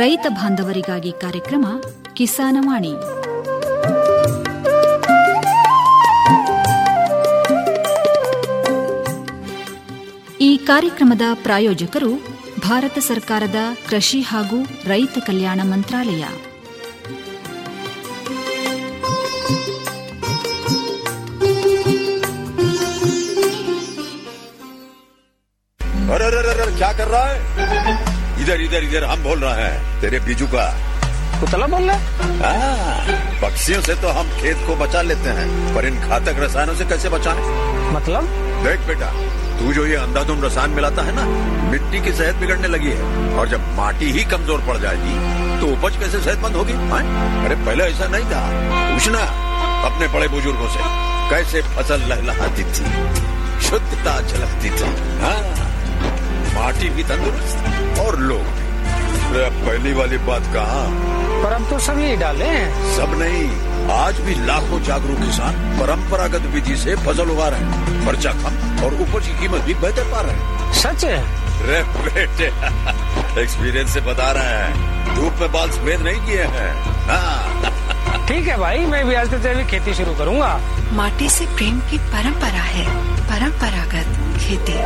ರೈತ ಬಾಂಧವರಿಗಾಗಿ ಕಾರ್ಯಕ್ರಮ ಕಿಸಾನವಾಣಿ ಈ ಕಾರ್ಯಕ್ರಮದ ಪ್ರಾಯೋಜಕರು ಭಾರತ ಸರ್ಕಾರದ ಕೃಷಿ ಹಾಗೂ ರೈತ ಕಲ್ಯಾಣ ಮಂತ್ರಾಲಯ अरे अरे अरे अरे, क्या कर रहा है इधर इधर इधर हम बोल रहे हैं तेरे बीजू का कुतला बोल रहा हाँ, पक्षियों से तो हम खेत को बचा लेते हैं पर इन घातक रसायनों से कैसे बचाएं? मतलब देख बेटा तू जो ये अंधाधुंध रसायन मिलाता है ना मिट्टी की सेहत बिगड़ने लगी है और जब माटी ही कमजोर पड़ जाएगी तो उपज कैसे सेहतमंद होगी हाँ? अरे पहले ऐसा नहीं था पूछना अपने बड़े बुजुर्गों से कैसे फसल लहलहाती थी शुद्धता झलकती थी हाँ माटी भी तंदुरुस्त और लोग भी अरे अब पहली वाली बात कहा पर अब तो सब यही डाले हैं सब नहीं आज भी लाखों जागरूक किसान परंपरागत विधि से फसल उगा रहे हैं खर्चा कम और उपज की कीमत भी बेहतर पा रहे हैं सच है रे बेटे एक्सपीरियंस से बता रहे हैं धूप में बाल सफेद नहीं किए हैं हाँ, ठीक है भाई मैं भी आज से तेरी खेती शुरू करूंगा माटी से प्रेम की परंपरा है परंपरागत खेती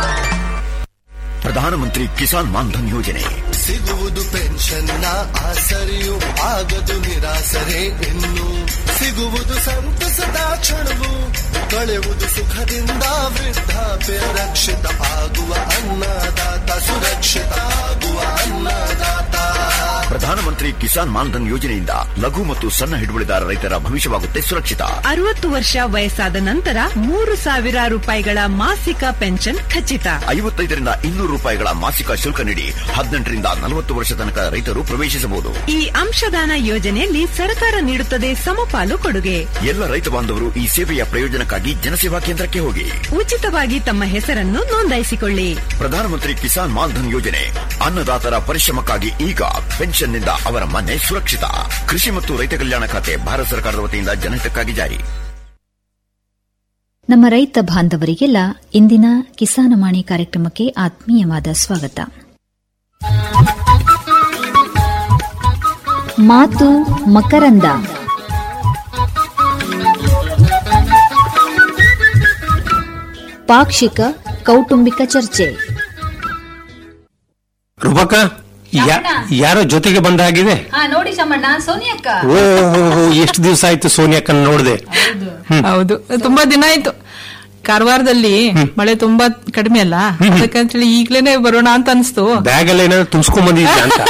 ಪ್ರಧಾನಮಂತ್ರಿ ಕಿಸಾನ್ ಮಾನ್ಧನ್ ಯೋಜನೆ ಸಿಗುವುದು ಪೆನ್ಷನ್ನ ಆಸರೆಯು ಆಗದು ನಿರಾಸರೆ ಇನ್ನು ಸಿಗುವುದು ಸಂತಸದ ಕ್ಷಣವು ಕಳೆಯುವುದು ಸುಖದಿಂದ ವೃದ್ಧಾಪ್ಯ ರಕ್ಷಿತ ಆಗುವ ಅನ್ನದಾತ ಸುರಕ್ಷಿತ ಆಗುವ ಅನ್ನದಾತ ಪ್ರಧಾನಮಂತ್ರಿ ಕಿಸಾನ್ ಮಾನ್ಧನ್ ಯೋಜನೆಯಿಂದ ಲಘು ಮತ್ತು ಸಣ್ಣ ಹಿಡುವಳಿದಾರ ರೈತರ ಭವಿಷ್ಯವಾಗುತ್ತೆ ಸುರಕ್ಷಿತ ಅರವತ್ತು ವರ್ಷ ವಯಸ್ಸಾದ ನಂತರ ಮೂರು ಸಾವಿರ ರೂಪಾಯಿಗಳ ಮಾಸಿಕ ಪೆನ್ಷನ್ ಖಚಿತ ಐವತ್ತೈದರಿಂದ ಇನ್ನೂರು ರೂಪಾಯಿಗಳ ಮಾಸಿಕ ಶುಲ್ಕ ನೀಡಿ ಹದಿನೆಂಟರಿಂದ ನಲವತ್ತು ವರ್ಷ ತನಕ ರೈತರು ಪ್ರವೇಶಿಸಬಹುದು ಈ ಅಂಶದಾನ ಯೋಜನೆಯಲ್ಲಿ ಸರ್ಕಾರ ನೀಡುತ್ತದೆ ಸಮಪಾಲು ಕೊಡುಗೆ ಎಲ್ಲ ರೈತ ಬಾಂಧವರು ಈ ಸೇವೆಯ ಪ್ರಯೋಜನಕ್ಕಾಗಿ ಜನಸೇವಾ ಕೇಂದ್ರಕ್ಕೆ ಹೋಗಿ ಉಚಿತವಾಗಿ ತಮ್ಮ ಹೆಸರನ್ನು ನೋಂದಾಯಿಸಿಕೊಳ್ಳಿ ಪ್ರಧಾನಮಂತ್ರಿ ಕಿಸಾನ್ ಮಾನ್ಧನ್ ಯೋಜನೆ ಅನ್ನದಾತರ ಪರಿಶ್ರಮಕ್ಕಾಗಿ ಈಗ ಪೆನ್ಷನ್ನಿಂದ ಅವರ ಮನೆ ಸುರಕ್ಷಿತ ಕೃಷಿ ಮತ್ತು ರೈತ ಕಲ್ಯಾಣ ಖಾತೆ ಭಾರತ ಸರ್ಕಾರದ ವತಿಯಿಂದ ಜನಹಿತಕ್ಕಾಗಿ ಜಾರಿ ನಮ್ಮ ರೈತ ಬಾಂಧವರಿಗೆಲ್ಲ ಇಂದಿನ ಕಿಸಾನವಾಣಿ ಕಾರ್ಯಕ್ರಮಕ್ಕೆ ಆತ್ಮೀಯವಾದ ಸ್ವಾಗತ ಮಾತು ಮಕರಂದ ಪಾಕ್ಷಿಕ ಕೌಟುಂಬಿಕ ಚರ್ಚೆ ರೂಪಕ ಯಾ- ಯಾರೋ ಜೊತೆಗೆ ಬಂದ ಹಾಗಿದೆ ಹಾ ನೋಡಿ ಶಮಣ್ಣ ಸೋನಿಯಕ್ಕ ಓ ಎಷ್ಟು ದಿವಸ ಆಯ್ತು ಸೋನಿಯಾಕನ್ ನೋಡ್ದೆ ಹೌದು ತುಂಬಾ ದಿನ ಆಯ್ತು ಕಾರವಾರದಲ್ಲಿ ಮಳೆ ತುಂಬಾ ಕಡಿಮೆ ಅಲ್ಲ ಅದಕ್ಕಂತೇಳಿ ಈಗ್ಲೇನೆ ಬರೋಣ ಅಂತ ಅನ್ಸ್ತು ಬ್ಯಾಗ್ ಎಲ್ಲ ಏನಾದ್ರು ತುಂಬಿಸ್ಕೊಂಡ್ ಬಂದಿದ್ಯಾ ಅಂತ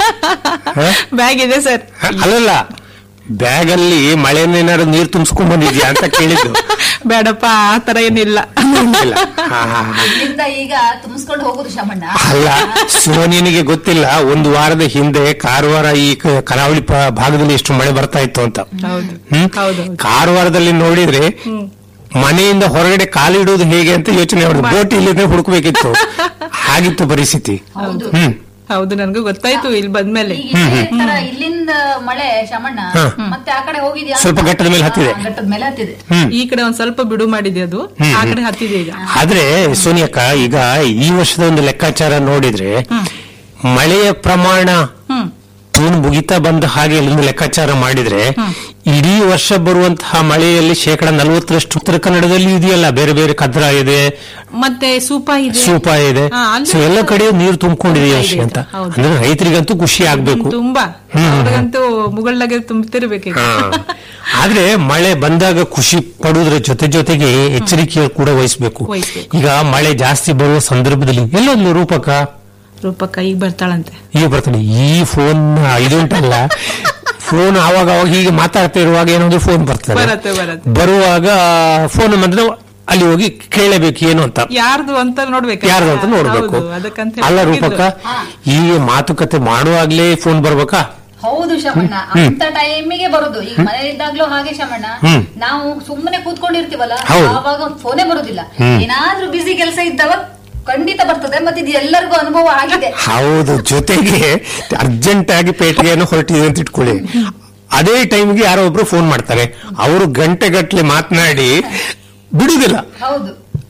ಬ್ಯಾಗ್ ಇದೆ ಸರ್ ಹ, ಅಲ್ಲಲ್ಲ ಬ್ಯಾಗ್ ಅಲ್ಲಿ ಮಳೆನೇನಾದ್ರು ನೀರ್ ತುಂಬಿಸ್ಕೊಂಡ್ ಬಂದಿದ್ಯಾ ಅಂತ ಕೇಳಿದ್ದು ಬೇಡಪ್ಪ ಆ ತರ ಏನಿಲ್ಲ ಇಲ್ಲ. ಹಾ, ಹಾ, ಹಾ. ಇಲ್ಲಿಂದ ಈಗ ತುಂಬಿಸ್ಕೊಂಡು ಹೋಗುದು ಶಮಣ್ಣ ಅಲ್ಲ ಸೋನಿಯನಿಗೆ ಗೊತ್ತಿಲ್ಲ ಒಂದು ವಾರದ ಹಿಂದೆ ಕಾರವಾರ ಈ ಕ- ಕರಾವಳಿ ಪ- ಭಾಗದಲ್ಲಿ ಎಷ್ಟು ಮಳೆ ಬರ್ತಾ ಇತ್ತು ಅಂತ ಹೌದು ಹ್ಮ್? ಹೌದು ಕಾರವಾರದಲ್ಲಿ ನೋಡಿದ್ರೆ ಮನೆಯಿಂದ ಹೊರಗಡೆ ಕಾಲಿಡುವುದು ಹೇಗೆ ಅಂತ ಯೋಚನೆ ಮಾಡಿದ್ರು ಬೋಟ್ ಇಲ್ಲಿಂದ ಹುಡುಕ್ಬೇಕಿತ್ತು ಹಾಗಿತ್ತು ಪರಿಸ್ಥಿತಿ ಹೌದು ಹ್ಮ್ ಹೌದು ನನ್ಗೂ ಗೊತ್ತಾಯ್ತು ಇಲ್ಲಿ ಬಂದ್ಮೇಲೆ ಈಗ ಇದೇ ತರ ಇಲ್ಲಿಂದ ಮಳೆ ಶಮಣ್ಣ ಮತ್ತೆ ಆ ಕಡೆ ಹೋಗಿದ್ಯಾ ಸ್ವಲ್ಪ ಘಟ್ಟದ ಮೇಲೆ ಹತ್ತಿದೆ. ಘಟ್ಟದ ಮೇಲೆ ಹತ್ತಿದೆ ಈ ಕಡೆ ಒಂದ್ ಸ್ವಲ್ಪ ಬಿಡು ಮಾಡಿದೆ ಅದು ಆ ಕಡೆ ಹತ್ತಿದೆ ಈಗ ಆದ್ರೆ ಸೋನಿಯಕ್ಕ ಈಗ ಈ ವರ್ಷದ ಒಂದು ಲೆಕ್ಕಾಚಾರ ನೋಡಿದ್ರೆ ಮಳೆಯ ಪ್ರಮಾಣ ಹ್ಮ್ ಜೂನ್ ಮುಗಿತಾ ಬಂದ ಹಾಗೆ ಒಂದು ಲೆಕ್ಕಾಚಾರ ಮಾಡಿದ್ರೆ ಇಡೀ ವರ್ಷ ಬರುವಂತಹ ಮಳೆಯಲ್ಲಿ ಶೇಕಡ ನಲವತ್ತರಷ್ಟು ಉತ್ತರ ಕನ್ನಡದಲ್ಲಿ ಇದೆಯಲ್ಲ ಬೇರೆ ಬೇರೆ ಕದ್ರ ಇದೆ ಮತ್ತೆ ಸೂಪ ಇದೆ ಸೂಪ ಇದೆ ಹಾ, ಅಲ್ಲಿ ಸೊ ಎಲ್ಲ ಕಡೆ ನೀರು ತುಂಬಿಕೊಂಡಿದೆ ಈ ವರ್ಷ ಅಂತ ಹೌದು. ಅಂದ್ರೆ ರೈತರಿಗಂತೂ ಖುಷಿ ಆಗ್ಬೇಕು ತುಂಬಾ ಅವ್ರಿಗಂತೂ ಮುಗಳಾಗೆ ತುಂಬ್ತಿರ್ಬೇಕೀಗ ಹಾ. ಆದ್ರೆ ಮಳೆ ಬಂದಾಗ ಖುಷಿ ಪಡುವುದರ ಜೊತೆ ಜೊತೆಗೆ ಎಚ್ಚರಿಕೆ ಕೂಡ ವಹಿಸಬೇಕು ವಹಿಸ್ಬೇಕು. ಈಗ ಮಳೆ ಜಾಸ್ತಿ ಬರುವ ಸಂದರ್ಭದಲ್ಲಿ ಎಲ್ಲೊಂದು ರೂಪಕ ರೂಪಕ್ಕ ಈಗ ಬರ್ತಾಳಂತೆ ಈಗ ಬರ್ತಾನೆ ಈ ಫೋನ್ ಇದು ಉಂಟಲ್ಲ ಫೋನ್ ಆವಾಗ ಅವಾಗ ಹೀಗೆ ಮಾತಾಡ್ತಾ ಇರುವಾಗ ಏನೊಂದು ಫೋನ್ ಬರ್ತದೆ ಬರತ್ತೆ, ಬರತ್ತೆ. ಬರುವಾಗ ಫೋನ್ ಬಂದ್ರೆ ಅಲ್ಲಿ ಹೋಗಿ ಕೇಳಬೇಕು ಏನು ಅಂತ ಯಾರ್ದು ಅಂತ ನೋಡ್ಬೇಕು ಯಾರ್ದು ಅಂತ ನೋಡ್ಬೇಕು ಹೌದು, ಅದಕ್ಕಂತ ಹೇಳಿ ಅಲ್ಲ ಹೋಗಿದ್ದು. ರೂಪಕ ಈಗ ಮಾತುಕತೆ ಮಾಡುವಾಗ್ಲೇ ಫೋನ್ ಬರ್ಬೇಕಾ ಹೌದು ಶಮಣ್ಣ ಅಂತ ಟೈಮಿಗೆ ಬರುದು ಈಗ ಮನೆಯಲ್ಲಿದ್ದಾಗ್ಲೂ ಹಾಗೆ ಶಮಣ್ಣ ನಾವು ಸುಮ್ಮನೆ ಕೂತ್ಕೊಂಡಿರ್ತೀವಲ್ಲ ಹೌದು. ಆವಾಗ ಫೋನೇ ಬರುದಿಲ್ಲ ಏನಾದ್ರೂ ಬಿಸಿ ಕೆಲಸ ಇದ್ದವ ಖಂಡಿತ ಬರ್ತದೆ ಮತ್ತೆ ಇದು ಎಲ್ಲರಿಗೂ ಅನುಭವ ಆಗಿದೆ ಹೌದು ಜೊತೆಗೆ ಅರ್ಜೆಂಟ್ ಆಗಿ ಪೇಟೆಗೆಯನ್ನು ಹೊರಟಿದೆ ಅಂತ ಇಟ್ಕೊಳ್ಳಿ ಅದೇ ಟೈಮ್ಗೆ ಯಾರೋ ಒಬ್ರು ಫೋನ್ ಮಾಡ್ತಾರೆ ಅವರು ಗಂಟೆ ಗಟ್ಟಲೆ ಮಾತನಾಡಿ ಬಿಡುದಿಲ್ಲ ಹೌದು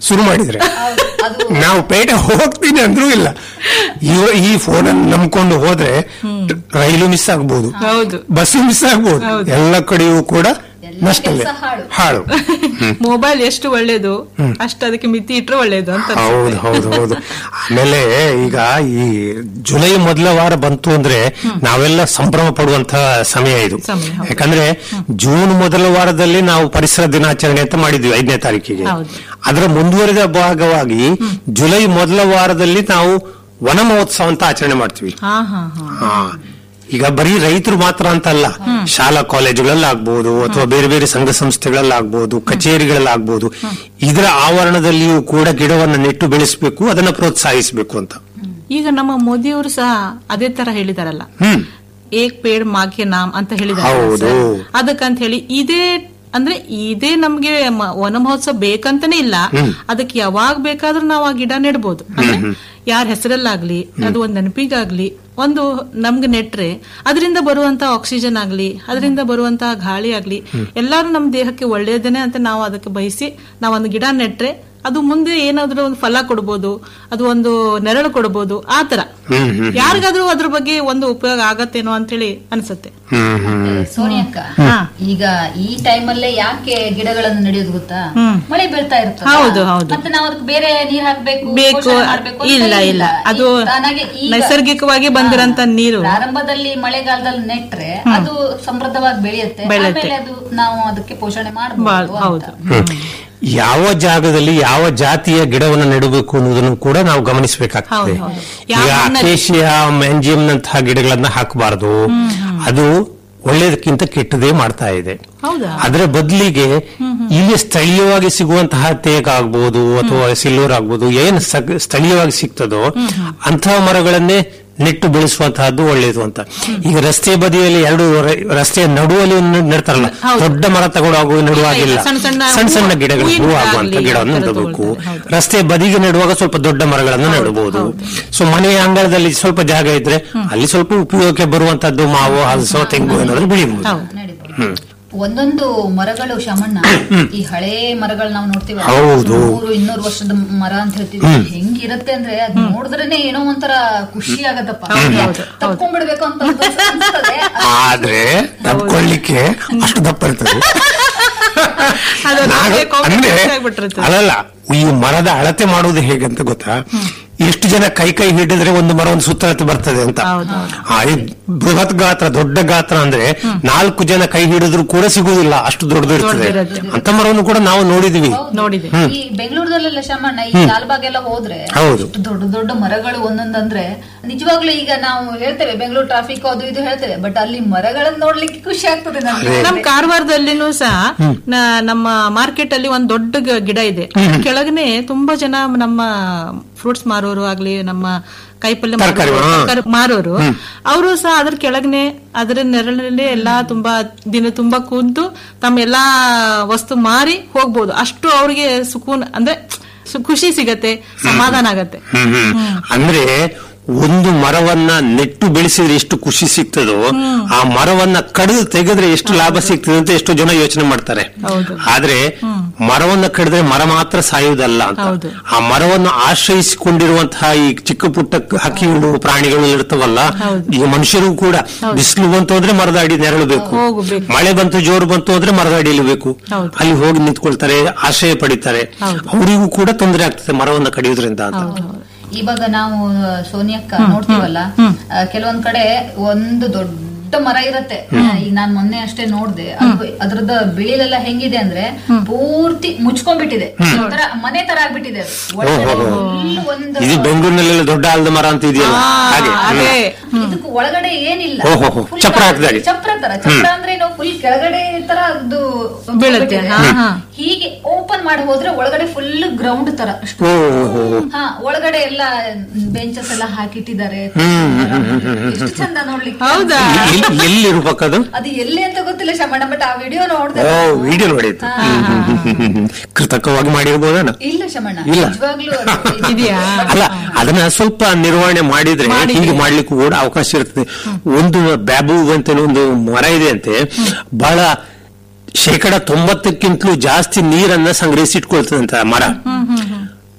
ಶುರು ಮಾಡಿದ್ರೆ ಹೌದು, ಅದು ನಾವು ಪೇಟೆ ಹೋಗ್ತೀನಿ ಅಂದ್ರೂ ಇಲ್ಲ ಇವ ಈ ಫೋನ್ ಅನ್ನು ನಂಬ್ಕೊಂಡು ಹೋದ್ರೆ ರೈಲು ಮಿಸ್ ಆಗ್ಬೋದು ಹೌದು ಬಸ್ಸು ಮಿಸ್ ಆಗ್ಬೋದು ಹೌದು. ಎಲ್ಲ ಕಡೆಯೂ ಕೂಡ ಎಲ್ಲ ನಷ್ಟವೇ ಕೆಲ್ಸ ಹಾಳು. ಹಾಳು ಮೊಬೈಲ್ ಎಷ್ಟು ಒಳ್ಳೇದು ಅಷ್ಟು ಅದಕ್ಕೆ ಮಿತಿ ಇಟ್ರೆ ಒಳ್ಳೇದು ಅಂತ ಅನ್ಸುತ್ತೆ. ಹೌದು ಹೌದು ಹೌದು ಆಮೇಲೆ ಈಗ ಈ ಜುಲೈ ಮೊದಲ ವಾರ ಬಂತು ಅಂದ್ರೆ ನಾವೆಲ್ಲ ಸಂಭ್ರಮ ಪಡುವಂತ ಸಮಯ ಇದು ಸಮಯ, ಹೌದು. ಯಾಕಂದ್ರೆ ಜೂನ್ ಮೊದಲ ವಾರದಲ್ಲಿ ನಾವು ಪರಿಸರ ದಿನಾಚರಣೆ ಅಂತ ಮಾಡಿದ್ವಿ ಐದನೇ ತಾರೀಕಿಗೆ ಹೌದು. ಅದರ ಮುಂದುವರಿದ ಭಾಗವಾಗಿ ಜುಲೈ ಮೊದಲ ವಾರದಲ್ಲಿ ನಾವು ವನ ಮಹೋತ್ಸವ ಅಂತ ಆಚರಣೆ ಮಾಡ್ತೀವಿ ಹಾ ಹಾ ಹಾ ಹಾ ಈಗ ಬರೀ ರೈತರು ಮಾತ್ರ ಅಂತ ಅಲ್ಲ ಶಾಲಾ ಕಾಲೇಜುಗಳಲ್ಲಾಗ್ಬೋದು ಅಥವಾ ಬೇರೆ ಬೇರೆ ಸಂಘ ಸಂಸ್ಥೆಗಳಲ್ಲಾಗ್ಬೋದು ಕಚೇರಿಗಳಲ್ಲಾಗ್ಬೋದು ಇದರ ಆವರಣದಲ್ಲಿಯೂ ಕೂಡ ಗಿಡವನ್ನು ನೆಟ್ಟು ಬೆಳೆಸಬೇಕು ಅದನ್ನ ಪ್ರೋತ್ಸಾಹಿಸಬೇಕು ಅಂತ ಈಗ ನಮ್ಮ ಮೋದಿಯವರು ಸಹ ಅದೇ ತರ ಹೇಳಿದಾರಲ್ಲ ಹ್ಮ್ ಏಕ್ ಪೇಡ್ ಮಾಗೆ ನಾಮ್ ಅಂತ ಹೇಳಿದಾರೆ ಹೌದು. ಅದಕ್ಕಂತ ಹೇಳಿ ಇದೇ ಅಂದ್ರೆ ಇದೇ ನಮ್ಗೆ ಮ- ವನ ಮಹೋತ್ಸವ ಬೇಕಂತಾನೆ ಇಲ್ಲ ಅದಕ್ಕೆ ಯಾವಾಗ ಬೇಕಾದ್ರೂ ನಾವು ಆ ಗಿಡ ನೆಡ್ಬೋದು ಅಂದ್ರೆ ಯಾರ ಹೆಸರಲ್ಲಾಗ್ಲಿ ಅದು ಒಂದ್ ನೆನಪಿಗಾಗ್ಲಿ ಒಂದು ನಮ್ಗೆ ನೆಟ್ರೆ ಅದರಿಂದ ಬರುವಂತ ಆಕ್ಸಿಜನ್ ಆಗ್ಲಿ ಅದರಿಂದ ಬರುವಂತ ಗಾಳಿ ಆಗ್ಲಿ ಎಲ್ಲಾರು ನಮ್ ದೇಹಕ್ಕೆ ಒಳ್ಳೇದೇನೆ ಅಂತ ನಾವು ಅದಕ್ಕೆ ಬಯಸಿ ನಾವು ಒಂದು ಗಿಡ ನೆಟ್ರೆ ಅದು ಮುಂದೆ ಏನಾದ್ರೂ ಒಂದು ಫಲ ಕೊಡ್ಬೋದು ಅದು ಒಂದು ನೆರಳು ಕೊಡ್ಬೋದು ಆ ತರ ಯಾರಿಗಾದ್ರೂ ಅದ್ರ ಬಗ್ಗೆ ಒಂದು ಉಪಯೋಗ ಆಗತ್ತೇನೋ ಅಂತೇಳಿ ಅನ್ಸುತ್ತೆ ಹ್ಮ್ ಹ್ಮ್ ಸೋನಿಯಕ್ಕ ಹಾ. ಈಗ ಈ ಟೈಮಲ್ಲೇ ಯಾಕೆ ಗಿಡಗಳನ್ನು ನಡೆಯೋದು ಗೊತ್ತಾ ಹ್ಮ್. ಮಳೆ ಬೀಳ್ತಾ ಇರ್ತದೆ ಹೌದು, ಹೌದು. ಮತ್ತೆ ನಾವು ಅದಕ್ಕೆ ಬೇರೆ ನೀರ್ ಹಾಕ್ಬೇಕು ಬೇಕು ಪೋಷಣೆ ಮಾಡ್ಬೇಕು ಅಂತ ಇಲ್ಲ ಇಲ್ಲ ಅದು ಈ ತಾನಾಗೆ ಈಗ- ನೈಸರ್ಗಿಕವಾಗಿ ಬಂದಿರಂತ ನೀರು ಪ್ರಾರಂಭದಲ್ಲಿ ಮಳೆಗಾಲದಲ್ಲಿ ನೆಟ್ರೆ ಅದು ಸಮೃದ್ಧವಾಗಿ ಬೆಳೆಯುತ್ತೆ ಬೆಳೆಯುತ್ತೆ. ಆಮೇಲೆ ಅದು ನಾವು ಅದಕ್ಕೆ ಪೋಷಣೆ ಬಾ- ಮಾಡಬಹುದು ಹೌದು ಯಾವ ಜಾಗದಲ್ಲಿ ಯಾವ ಜಾತಿಯ ಗಿಡವನ್ನು ನೆಡಬೇಕು ಅನ್ನೋದನ್ನು ಕೂಡ ನಾವು ಗಮನಿಸಬೇಕಾಗ್ತದೆ ಹೌದು, ಹೌದು. ಯಾವ ಈಗ ಮಣ್ಣಲ್ಲಿ- ಅಕೇಶಿಯಾ ಮ್ಯಾಂಜಿಯಂ ನಂತಹ ಗಿಡಗಳನ್ನ ಹಾಕಬಾರದು ಅದು ಒಳ್ಳೇದಕ್ಕಿಂತ ಕೆಟ್ಟದೇ ಮಾಡ್ತಾ ಇದೆ ಹೌದಾ ಅದರ ಬದಲಿಗೆ ಇಲ್ಲಿ ಸ್ಥಳೀಯವಾಗಿ ಸಿಗುವಂತಹ ತೇಗ ಆಗ್ಬೋದು ಅಥವಾ ಸಿಲ್ವರ್ ಆಗ್ಬೋದು ಏನ್ ಸಗ್- ಸ್ಥಳೀಯವಾಗಿ ಸಿಗ್ತದೋ ಅಂತಹ ಮರಗಳನ್ನೇ ನೆಟ್ಟು ಬೆಳೆಸುವಂತಹದ್ದು ಒಳ್ಳೆಯದು ಅಂತ ಈಗ ರಸ್ತೆ ಬದಿಯಲ್ಲಿ ಎರಡು ರ- ರಸ್ತೆಯ ನಡುವಲ್ಲಿ ಒಂದು ನೆಡ್ತಾರಲ್ಲ ಹೌದು. ದೊಡ್ಡ ಮರ ತಗೊಂಡೋಗುವ ನೆಡುವಾಗಿಲ್ಲ ಸಣ್ಣ ಸಣ್ಣ ಸಣ್ಣ ಸಣ್ಣ ಹೂವು- ಗಿಡಗಳು ಹೂವಿನ ಹೂ ಗಿಡ ಆಗುವಂತ ಆಗ್ಲಿ, ಗಿಡವನ್ನು ಆ ಥರ ನೆಡಬೇಕು ತಗೊಳ್ತಾರೆ, ಹೌದು. ರಸ್ತೆ ಬದಿಗೆ ನೆಡುವಾಗ ಸ್ವಲ್ಪ ದೊಡ್ಡ ಮರಗಳನ್ನು ನೆಡಬಹುದು ಸೊ ಮನೆಯ ಅಂಗಳದಲ್ಲಿ ಸ್ವಲ್ಪ ಜಾಗ ಇದ್ರೆ ಅಲ್ಲಿ ಸ್ವಲ್ಪ ಉಪಯೋಗಕ್ಕೆ ಬರುವಂತದ್ದು ಮಾವು ಹಲಸು ತೆಂಗು ಏನಾದ್ರು ಬೆಳಿಬಹುದು ಹೌದು ನಡೀಬಹುದು. ಒಂದೊಂದು ಮರಗಳು ಶಾಮಣ್ಣ ಈ ಹಳೆ ಮರಗಳು ನಾವು ನೋಡ್ತೀವಿ ಹೌದು. ನೂರು ಇನ್ನೂರು ವರ್ಷದ ಮರ ಅಂತ ಹೇಳ್ತೀವಿ ಹೆಂಗಿರುತ್ತೆ ಅಂದ್ರೆ ಅದ್ ನೋಡಿದ್ರೇನೆ ಏನೋ ಒಂಥರ ಖುಷಿ ಆಗತ್ತಪ್ಪ ತಪ್ಕೊಂಡ್ಬಿಡ್ಬೇಕು ಅಂತ ಅನ್ಸ್ತದೆ ಆದ್ರೆ ತಪ್ಕೊಳ್ಳಿಕ್ಕೆ ಅಷ್ಟು ದಪ್ಪ ಇರ್ತದೆ ಅದು ನಾನು- ನಮ್ಗೆ ಕಾಂಕ್ರೀಟ್ ಅಂದ್ರೆ ಜಾಸ್ತಿ ಆಗ್ಬಿಟ್ಟಿರ್ತದೆ. ಅಲ್ಲಲ್ಲ ಈ ಮರದ ಅಳತೆ ಮಾಡುವುದು ಹೇಗೆ ಅಂತ ಗೊತ್ತಾ ಎಷ್ಟು ಜನ ಕೈ ಕೈ ಹಿಡಿದ್ರೆ ಒಂದು ಮರ ಒಂದು ಸುತ್ತಳತೆ ಬರ್ತದೆ ಅಂತ ಹೌದು, ಆ, ಈ ಬೃಹತ್ ಗಾತ್ರ ದೊಡ್ಡ ಗಾತ್ರ ಅಂದ್ರೆ ನಾಲ್ಕು ಜನ ಕೈ ಹಿಡಿದ್ರು ಕೂಡ ಸಿಗುವುದಿಲ್ಲ ಅಷ್ಟು ದೊಡ್ಡದು ಇರ್ತದೆ ದೊಡ್ಡದಿರುತ್ತೆ. ಅಂತ ಮರವನ್ನು ಕೂಡ ನಾವು ನೋಡಿದೀವಿ ನೋಡಿದೆ ಈ ಬೆಂಗಳೂರಲ್ಲೆಲ್ಲ ಶಾಮಣ್ಣ ಈ ಲಾಲ್ಬಾಗ್ ಎಲ್ಲ ಹೋದ್ರೆ ಹೌದು. ಎಷ್ಟು ದೊಡ್ಡ ದೊಡ್ಡ ಮರಗಳು ಒಂದೊಂದಂದ್ರೆ ನಿಜವಾಗ್ಲೂ ಈಗ ನಾವು ಹೇಳ್ತೇವೆ ಬೆಂಗಳೂರು ಟ್ರಾಫಿಕ್ ಅದು ಇದು ಹೇಳ್ತೇವೆ ಬಟ್ ಅಲ್ಲಿ ಮರಗಳನ್ನ ನೋಡ್ಲಿಕ್ಕೆ ಖುಷಿ ಆಗ್ತದೆ ನಮ್ಗೆ ನಮ್ ಕಾರವಾರದಲ್ಲಿನೂ ಸಹ ನ- ನಮ್ಮ ಮಾರ್ಕೆಟ್ ಅಲ್ಲಿ ಒಂದ್ ದೊಡ್ಡ ಗ- ಗಿಡ ಇದೆ ಕೆಳಗನೆ ತುಂಬಾ ಜನ ನಮ್ಮ ಫ್ರೂಟ್ಸ್ ಮಾರೋರು ಆಗ್ಲಿ ನಮ್ಮ ಕೈಪಲ್ಯ ತರಕಾರಿ, ಮಾರೋರು, ಹಾ. ತರಕಾರಿ ಮಾರೋರು ಅವರು ಸಹ ಅದ್ರ ಕೆಳಗನೆ ಅದರ ನೆರಳಿನಲ್ಲಿ ಎಲ್ಲಾ ತುಂಬಾ ದಿನ ತುಂಬಾ ಕೂತು ತಮ್ಮ ಎಲ್ಲಾ ವಸ್ತು ಮಾರಿ ಹೋಗ್ಬೋದು ಅಷ್ಟು ಅವ್ರಿಗೆ ಸುಕೂನ್ ಅಂದ್ರೆ ಸು- ಖುಷಿ ಸಿಗತ್ತೆ ಸಮಾಧಾನ ಆಗತ್ತೆ ಹ್ಮ್ ಹ್ಮ್. ಅಂದ್ರೆ ಒಂದು ಮರವನ್ನ ನೆಟ್ಟು ಬೆಳೆಸಿದ್ರೆ ಎಷ್ಟು ಖುಷಿ ಸಿಗ್ತದೋ ಆ ಮರವನ್ನ ಕಡಿದು ತೆಗೆದ್ರೆ ಎಷ್ಟು ಲಾಭ ಸಿಗ್ತದೆ ಅಂತ ಎಷ್ಟೋ ಜನ ಯೋಚನೆ ಮಾಡ್ತಾರೆ ಹೌದು. ಆದ್ರೆ ಮರವನ್ನ ಕಡಿದ್ರೆ ಮರ ಮಾತ್ರ ಸಾಯುವುದಲ್ಲ ಅಂತ ಹೌದು. ಆ ಮರವನ್ನು ಆಶ್ರಯಿಸಿಕೊಂಡಿರುವಂತಹ ಈ ಚಿಕ್ಕ ಪುಟ್ಟ ಹಕ್ಕಿಗಳು ಪ್ರಾಣಿಗಳು ಇರ್ತವಲ್ಲ ಹೌದು. ಈಗ ಮನುಷ್ಯರು ಕೂಡ ಬಿಸಿಲು ಬಂತು ಅಂದ್ರೆ ಮರದ ಅಡಿ ನೆರಳು ಬೇಕು ಹೋಗ್ಬೇಕು. ಮಳೆ ಬಂತು ಜೋರು ಬಂತು ಅಂದ್ರೆ ಮರದ ಅಡಿಯಲ್ಲಿ ಬೇಕು ಹೌದು. ಅಲ್ಲಿ ಹೋಗಿ ನಿಂತ್ಕೊಳ್ತಾರೆ ಆಶ್ರಯ ಪಡಿತಾರೆ ಹೌದು. ಅವರಿಗೂ ಕೂಡ ತೊಂದರೆ ಆಗ್ತದೆ ಮರವನ್ನು ಕಡಿಯೋದ್ರಿಂದ ಅಂತ ಇವಾಗ ನಾವು ಸೋನಿಯಕ್ಕ ನೋಡ್ತೀವಲ್ಲ ಆ, ಕೆಲವೊಂದ್ ಕಡೆ ಒಂದು ದೊಡ್ಡ ಮರ ಇರತ್ತೆ ಈಗ ನಾನ್ ಮೊನ್ನೆ ಅಷ್ಟೇ ನೋಡ್ದೆ ಅದು ಅದ್ರದ ಬಿಳಿಲೆಲ್ಲ ಹೆಂಗಿದೆ ಅಂದ್ರೆ ಪೂರ್ತಿ ಮುಚ್ಕೊಂಡ್ಬಿಟ್ಟಿದೆ ಒಂಥರ ಮನೆ ತರ ಆಗ್ಬಿಟ್ಟಿದೆ ಅದು. ಒಳಗಡೆ ಓಹೋ. full ಒಂದು ಇದು ಬೆಂಗಳೂರಿನಲ್ಲೆಲ್ಲ ದೊಡ್ಡ ಆಲದ ಮರ ಅಂತ ಇದೆಯಲ್ಲ ಹಾಗೆ ಅದೇ ಇದಕ್ಕೆ ಒಳಗಡೆ ಏನಿಲ್ಲ ಓಹೋ, ಹೋ. Full ಚಪ್ರ ಹಾಕ್ದಾಗೆ. ಚಪ್ರ ತರ ಚಪ್ರ ಅಂದ್ರೆ ಏನು ಫುಲ್ ಕೆಳಗಡೆ ತರ ಅದು ಬೀಳುತ್ತೆ. ಹಾ, ಹಾ. ಹೀಗೆ ಓಪನ್ ಮಾಡಿ ಹೋದ್ರೆ ಒಳಗಡೆ ಫುಲ್ ಗ್ರೌಂಡ್ ತರ ಅಷ್ಟು ಓ, ಓ, ಓ. ಹಾ ಒಳಗಡೆ ಎಲ್ಲ ಬೆಂಚಸ್ ಎಲ್ಲ ಹಾಕಿಟ್ಟಿದ್ದಾರೆ ಎಷ್ಟು ಚಂದ ನೋಡ್ಲಿಕ್ಕೆ ಹೌದಾ ಎಲ್ಲಿ- ಎಲ್ಲಿ ಇರ್ಬೇಕದು ಅದು ಎಲ್ಲಿ ಅಂತ ಗೊತ್ತಿಲ್ಲ ಶಮಣ್ಣ ಬಟ್ ಆ ವಿಡಿಯೋ ನೋಡ್ದೆ ಓ ವಿಡಿಯೋ ನೋಡಿತ್ತು ಕೃತಕವಾಗಿ ಮಾಡಿರ್ಬೋದನ ಇಲ್ಲ ಶಮಣ್ಣ ಇಲ್ಲ. ನಿಜವಾಗ್ಲೂ ಅದು ಇದೆಯಾ? ಅಲ್ಲ ಅದನ್ನ ಸ್ವಲ್ಪ ನಿರ್ವಹಣೆ ಮಾಡಿದ್ರೆ ಮಾಡಿ. ಹೀಗೆ ಮಾಡ್ಲಿಕ್ಕೂ ಕೂಡ ಅವಕಾಶ ಇರ್ತದೆ ಒಂದು ಬ್ಯಾಬು ಅಂತ ಒಂದು ಮರ ಇದೆ ಅಂತೆ ಬಹಳ ಶೇಕಡ ತೊಂಬತ್ತಕ್ಕಿಂತಲೂ ಜಾಸ್ತಿ ನೀರನ್ನ ಸಂಗ್ರಹಿಸಿಟ್ಕೊಳ್ತದಂತ ಆ ಮರ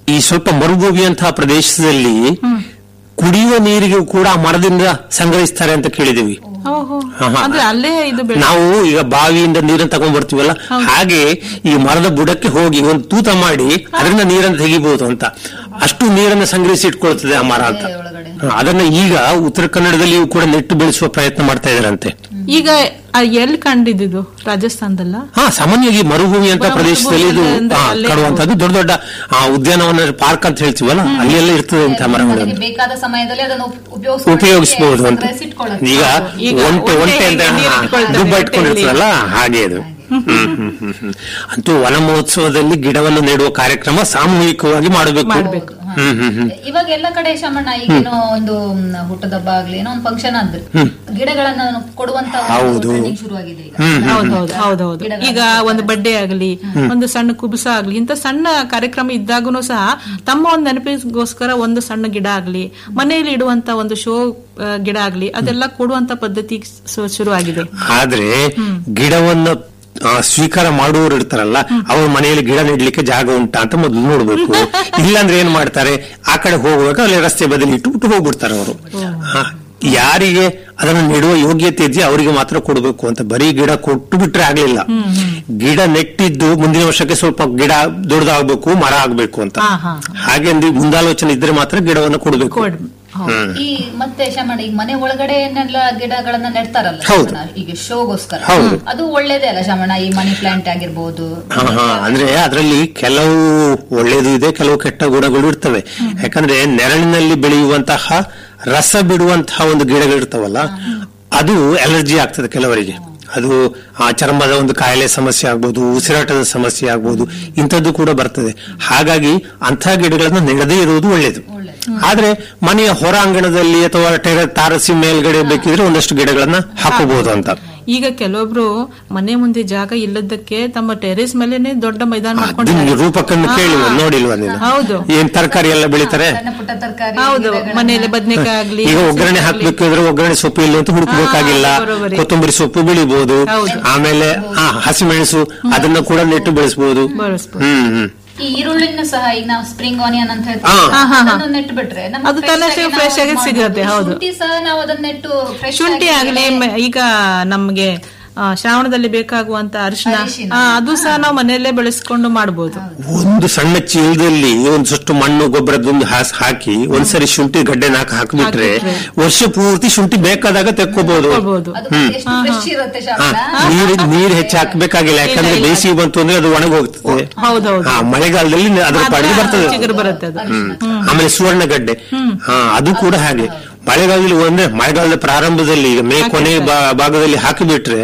ಈ ಸ್ವಲ್ಪ ಮರುಭೂಮಿಯಂತಹ ಪ್ರದೇಶದಲ್ಲಿ ಕುಡಿಯುವ ನೀರಿಗೂ ಕೂಡ ಆ ಮರದಿಂದ ಸಂಗ್ರಹಿಸ್ತಾರೆ ಅಂತ ಕೇಳಿದೀವಿ ಓಹೋ ಹಾ, ಹಾ. ಅಂದ್ರೆ ಅಲ್ಲೇ ಇದು ಬೆಳೆ ನಾವು ಈಗ ಬಾವಿಯಿಂದ ನೀರನ್ನು ತಗೊಂಡ್ ಬರ್ತೀವಲ್ಲ ಹಾಗೆ ಈ ಮರದ ಬುಡಕ್ಕೆ ಹೋಗಿ ಒಂದು ತೂತ ಮಾಡಿ ಅದರಿಂದ ನೀರನ್ನು ತೆಗಿಬಹುದು ಅಂತ ಅಷ್ಟು ನೀರನ್ನು ಸಂಗ್ರಹಿಸಿ ಇಟ್ಕೊಳ್ತದೆ ಆ ಮರ ಅಂತ ಹಾ, ಅದನ್ನ ಈಗ ಉತ್ತರ ಕನ್ನಡದಲ್ಲಿಯೂ ಕೂಡ ನೆಟ್ಟು ಬೆಳೆಸುವ ಪ್ರಯತ್ನ ಮಾಡ್ತಾ ಇದಾರಂತೆ ಈಗ ಆ ಎಲ್ಲಿ ಕಂಡಿದ್ದು ರಾಜಸ್ಥಾನದಲ್ಲ ಹಾ ಸಾಮಾನ್ಯವಾಗಿ ಮರುಭೂಮಿ ಅಂತ ಮರುಭೂಮಿ ಪ್ರದೇಶದಲ್ಲಿ ಇದು ಅಂದ್ರೆ ಹಾ, ಅಲ್ಲೇ- ಕಾಣುವಂತದ್ದು ದೊಡ್ಡ ದೊಡ್ಡ ಆ, ಉದ್ಯಾನವನ ಪಾರ್ಕ್ ಅಂತ ಹೇಳ್ತೀವಲ್ಲ ಅಲ್ಲೆಲ್ಲ ಇರ್ತದೆ ಅಂತ ಮರಗಳು ನಮಗೆ ಬೇಕಾದ ಸಮಯದಲ್ಲಿ ಅದನ್ನು ಉಪಯೋಗಿಸ್ಕೊಳ್ಳೋಕೆ ಉಪಯೋಗಿಸಬಹುದು ಅಂತ ಸಂಗ್ರಹಿಸಿಟ್ಕೊಳ್ಳೋಕೆ. ಈಗ ಈಗ ಒಂಟೆ ಒಂಟೆ ಒಂಟೆ ಅಂತ ಹೇಗೆ ನೀರು ಹಾ, ಇಟ್ಕೊಳ್ತದೆ ದುಬ್ಬ ಇಟ್ಕೊಂಡಿರ್ತದಲ್ಲ ಹಾಗೆ ಅದು ಹ್ಮ್, ಹ್ಮ್, ಹ್ಮ್, ಹ್ಮ್. ಅಂತೂ ವನ ಮಹೋತ್ಸವದಲ್ಲಿ ಗಿಡವನ್ನು ನೆಡುವ ಕಾರ್ಯಕ್ರಮ ಸಾಮೂಹಿಕವಾಗಿ ಮಾಡಬೇಕು ಮಾಡ್ಬೇಕು. ಹ್ಮ್ ಹ್ಮ್ ಹ್ಮ್ ಇವಾಗ ಎಲ್ಲ ಕಡೆ ಶಮಣ್ಣ ಈಗೇನೋ ಒಂದು ಮ್, ಹುಟ್ಟದಬ್ಬ ಆಗ್ಲಿ ಏನೋ ಒಂದು ಫಂಕ್ಷನ್ ಆದ್ರೆ ಗಿಡಗಳನ್ನ ಕೊಡುವಂತ ಹೌದು. ಟ್ರೆಂಡಿಂಗ್ ಶುರುವಾಗಿದೆ ಈಗ ಹೌದೌದು ಹೌದೌದು ಈಗ ಒಂದು ಬಡ್ಡೆ ಆಗಲಿ ಒಂದು ಸಣ್ಣ ಕುಬುಸ ಆಗ್ಲಿ ಇಂತ ಸಣ್ಣ ಕಾರ್ಯಕ್ರಮ ಇದ್ದಾಗೂ ಸಹ ತಮ್ಮ ಒಂದು ನೆನಪಿಗೋಸ್ಕರ ಒಂದು ಸಣ್ಣ ಗಿಡ ಆಗ್ಲಿ ಮನೆಯಲ್ಲಿ ಇಡುವಂತ ಒಂದು ಶೋ ಆ, ಗಿಡ ಆಗ್ಲಿ ಅದೆಲ್ಲ ಕೊಡುವಂತ ಪದ್ಧತಿ ಶು- ಶುರುವಾಗಿದೆ ಆದ್ರೆ ಗಿಡವನ್ನು ಆ, ಸ್ವೀಕಾರ ಮಾಡುವವರು ಇರ್ತಾರಲ್ಲ ಅವ್ರ ಮನೆಯಲ್ಲಿ ಗಿಡ ನೆಡ್ಲಿಕ್ಕೆ ಜಾಗ ಉಂಟಾ ಅಂತ ಮೊದಲು ನೋಡ್ಬೇಕು ಇಲ್ಲಾಂದ್ರೆ ಏನ್ ಮಾಡ್ತಾರೆ ಆ ಕಡೆ ಹೋಗುವಾಗ ಅಲ್ಲಿ ರಸ್ತೆ ಬದಲಿ ಇಟ್ಟು ಬಿಟ್ಟು ಹೋಗ್ಬಿಡ್ತಾರೆ ಅವರು ಹಾ, ಯಾರಿಗೆ ಅದನ್ನು ನೆಡುವ ಯೋಗ್ಯತೆ ಇದೆಯೋ ಅವರಿಗೆ ಮಾತ್ರ ಕೊಡಬೇಕು ಅಂತ ಬರೀ ಗಿಡ ಕೊಟ್ಟು ಬಿಟ್ರೆ ಆಗ್ಲಿಲ್ಲ ಗಿಡ ನೆಟ್ಟಿದ್ದು ಮುಂದಿನ ವರ್ಷಕ್ಕೆ ಸ್ವಲ್ಪ ಗಿಡ ದೊಡ್ಡದಾಗಬೇಕು ಮರ ಆಗ್ಬೇಕು ಅಂತ ಹಾ, ಹಾ, ಹಾಗೆ ಒಂದು ಮುಂದಾಲೋಚನೆ ಇದ್ರೆ ಮಾತ್ರ ಗಿಡವನ್ನು ಕೊಡಬೇಕು ಕೊಡ್ ಹೌದು. ಈ ಮತ್ತೆ ಶಮಣ್ಣ ಈಗ ಮನೆ ಒಳಗಡೆನೆಲ್ಲ ಗಿಡಗಳನ್ನ ನೆಡ್ತಾರಲ್ಲ ಹೌದು. ಶಮಣ್ಣ, ಈಗ ಶೋಗೋಸ್ಕರ ಹೌದು. ಅದು ಒಳ್ಳೇದೇ ಅಲ್ಲ ಶಮಣ ಈ ಮನಿ ಪ್ಲಾಂಟ್ ಆಗಿರ್ಬೋದು ಹಾ ಹಾ ಅಂದ್ರೆ ಅದರಲ್ಲಿ ಕೆಲವು ಒಳ್ಳೇದು ಇದೆ ಕೆಲವು ಕೆಟ್ಟ ಗುಣಗಳು ಇರ್ತವೆ ಯಾಕಂದ್ರೆ ನೆರಳಿನಲ್ಲಿ ಬೆಳೆಯುವಂತಹ ರಸ ಬಿಡುವಂತಹ ಒಂದು ಗಿಡಗಳಿರ್ತಾವಲ್ಲ ಅದು ಅಲರ್ಜಿ ಆಗ್ತದೆ ಕೆಲವರಿಗೆ ಅದು ಆ ಚರ್ಮದ ಒಂದು ಕಾಯಿಲೆ ಸಮಸ್ಯೆ ಆಗ್ಬೋದು ಉಸಿರಾಟದ ಸಮಸ್ಯೆ ಆಗ್ಬೋದು ಇಂಥದ್ದು ಕೂಡ ಬರ್ತದೆ ಹಾಗಾಗಿ ಅಂತಹ ಗಿಡಗಳನ್ನ ನೆಡದೇ ಇರುವುದು ಒಳ್ಳೇದು ಆದ್ರೆ ಮನೆಯ ಹೊರಾಂಗಣದಲ್ಲಿ ಅಥವಾ ಟೆರ- ತಾರಸಿ ಮೇಲ್ಗಡೆ ಬೇಕಿದ್ರೆ ಒಂದಷ್ಟು ಗಿಡಗಳನ್ನ ಹಾಕಬಹುದು ಅಂತ ಈಗ ಕೆಲವೊಬ್ರು ಮನೆ ಮುಂದೆ ಜಾಗ ಇಲ್ಲದಕ್ಕೆ ತಮ್ಮ ಟೆರೇಸ್ ಮೇಲೆನೆ ದೊಡ್ಡ ಮೈದಾನ ಅದು ಮಾಡ್ಕೊಂಡಿದ್ದಾರೆ ರೂಪಕನ್ನು ಕೇಳಿವ ನೋಡಿಲ್ವ ನೀನು ಹೌದು ಏನ್ ತರಕಾರಿ ಎಲ್ಲ ಬೆಳಿತಾರೆ ಸಣ್ಣ ಪುಟ್ಟ ತರಕಾರಿ ಹೌದು ಮನೆಯಲ್ಲಿ ಬದನೆಕಾಯಿ ಆಗ್ಲಿ ಈಗ ಒಗ್ಗರಣೆ ಹಾಕ್ಬೇಕಾದ್ರೆ ಒಗ್ಗರಣೆ ಸೊಪ್ಪು ಇಲ್ಲ ಅಂತ ಹುಡುಕಬೇಕಾಗಿಲ್ಲ ಹಾ, ಬರೋಬ್ಬರಿ. ಕೊತ್ತಂಬರಿ ಸೊಪ್ಪು ಬೆಳಿಬಹುದು ಹೌದು. ಆಮೇಲೆ ಆ, ಹಸಿಮೆಣಸು ಅದನ್ನ ಕೂಡ ನೆಟ್ಟು ಬೆಳೆಸಬಹುದು ಬಳಸ್ಬೋದು. ಹ್ಮ್ ಹ್ಮ್ ಈ ಈರುಳ್ಳಿನ ಸಹ ಈಗ ನಾವು ಸ್ಪ್ರಿಂಗ್ ಆನಿಯನ್ ಅಂತ ಹಾ. ಹೇಳ್ತೀವಿ ಹಾ, ಹಾ, ಹಾ. ಅದನ್ನು ನೆಟ್ಟು ಬಿಟ್ರೆ ನಮ್ಗೆ ಅದು fresh ತನ್ನಷ್ಟಕ್ಕೆ ಆಗಿ ನಾವು fresh ಆಗಿ ಮಾಡ್ಬೋದು. ಸಿಗುತ್ತೆ, ಹೌದು. ಶುಂಠಿ ಸಹ ನಾವು ಅದನ್ನ ನೆಟ್ಟು fresh ಶುಂಠಿ ಆಗಿ ಆಗ್ಲಿ ಮ- ಈಗ ನಮ್ಗೆ ಆ, ಶ್ರಾವಣದಲ್ಲಿ ಬೇಕಾಗುವಂತ ಅರಿಶಿನ ಅರಿಶಿನ. ಆ, ಅದು ಸಹ ನಾವು ಮನೆಯಲ್ಲೇ ಬೆಳೆಸ್ಕೊಂಡು ಮಾಡಬಹುದು ಒಂದು ಸಣ್ಣ ಚೀಲದಲ್ಲಿ ಒಂದಷ್ಟು ಮಣ್ಣು ಗೊಬ್ಬರದೊಂದು ಹಾಸ್ ಹಾಕಿ ಒಂದ್ಸರಿ ಶುಂಠಿ ಗಡ್ಡೆ ನಾಲ್ಕು ಹಾಕಿಬಿಟ್ರೆ ಹಾಕ್ಬಿಟ್ರೆ. ವರ್ಷ ಪೂರ್ತಿ ಶುಂಠಿ ಬೇಕಾದಾಗ ತೆಕ್ಕೋಬಹುದು ಕೊಡ್ಬೋದು ಅದು ಎಷ್ಟು ಫ್ರೆಶ್ ಇರುತ್ತೆ ಹಾ, ಶಾಮಣ್ಣ ನೀರ್ ನೀರ್ ಹೆಚ್ಚು ಹಾಕ್ಬೇಕಾಗಿಲ್ಲ ಯಾಕಂದ್ರೆ ಇಲ್ಲ, ಇಲ್ಲ. ಬೇಸಿಗೆ ಬಂತು ಅಂದ್ರೆ ಅದು ಒಣಗಿ ಹೋಗ್ತದೆ ಹೌದೌದು ಹಾ, ಮಳೆಗಾಲದಲ್ಲಿ ಅದ್ರ ಪಾಡಿಗೆ ಬರ್ತದೆ ಚಿಗುರು ಬರುತ್ತೆ ಅದು ಆಮೇಲೆ ಸುವರ್ಣಗಡ್ಡೆ ಹಾ ಅದು ಕೂಡ ಹಾಗೆ ಮಳೆಗಾಲದಲ್ಲಿ ಅಂದ್ರೆ ಮಳೆಗಾಲದ ಪ್ರಾರಂಭದಲ್ಲಿ ಈಗ ಮೇ ಕೊನೆ ಬಾ- ಭಾಗದಲ್ಲಿ ಹಾಕಿಬಿಟ್ರೆ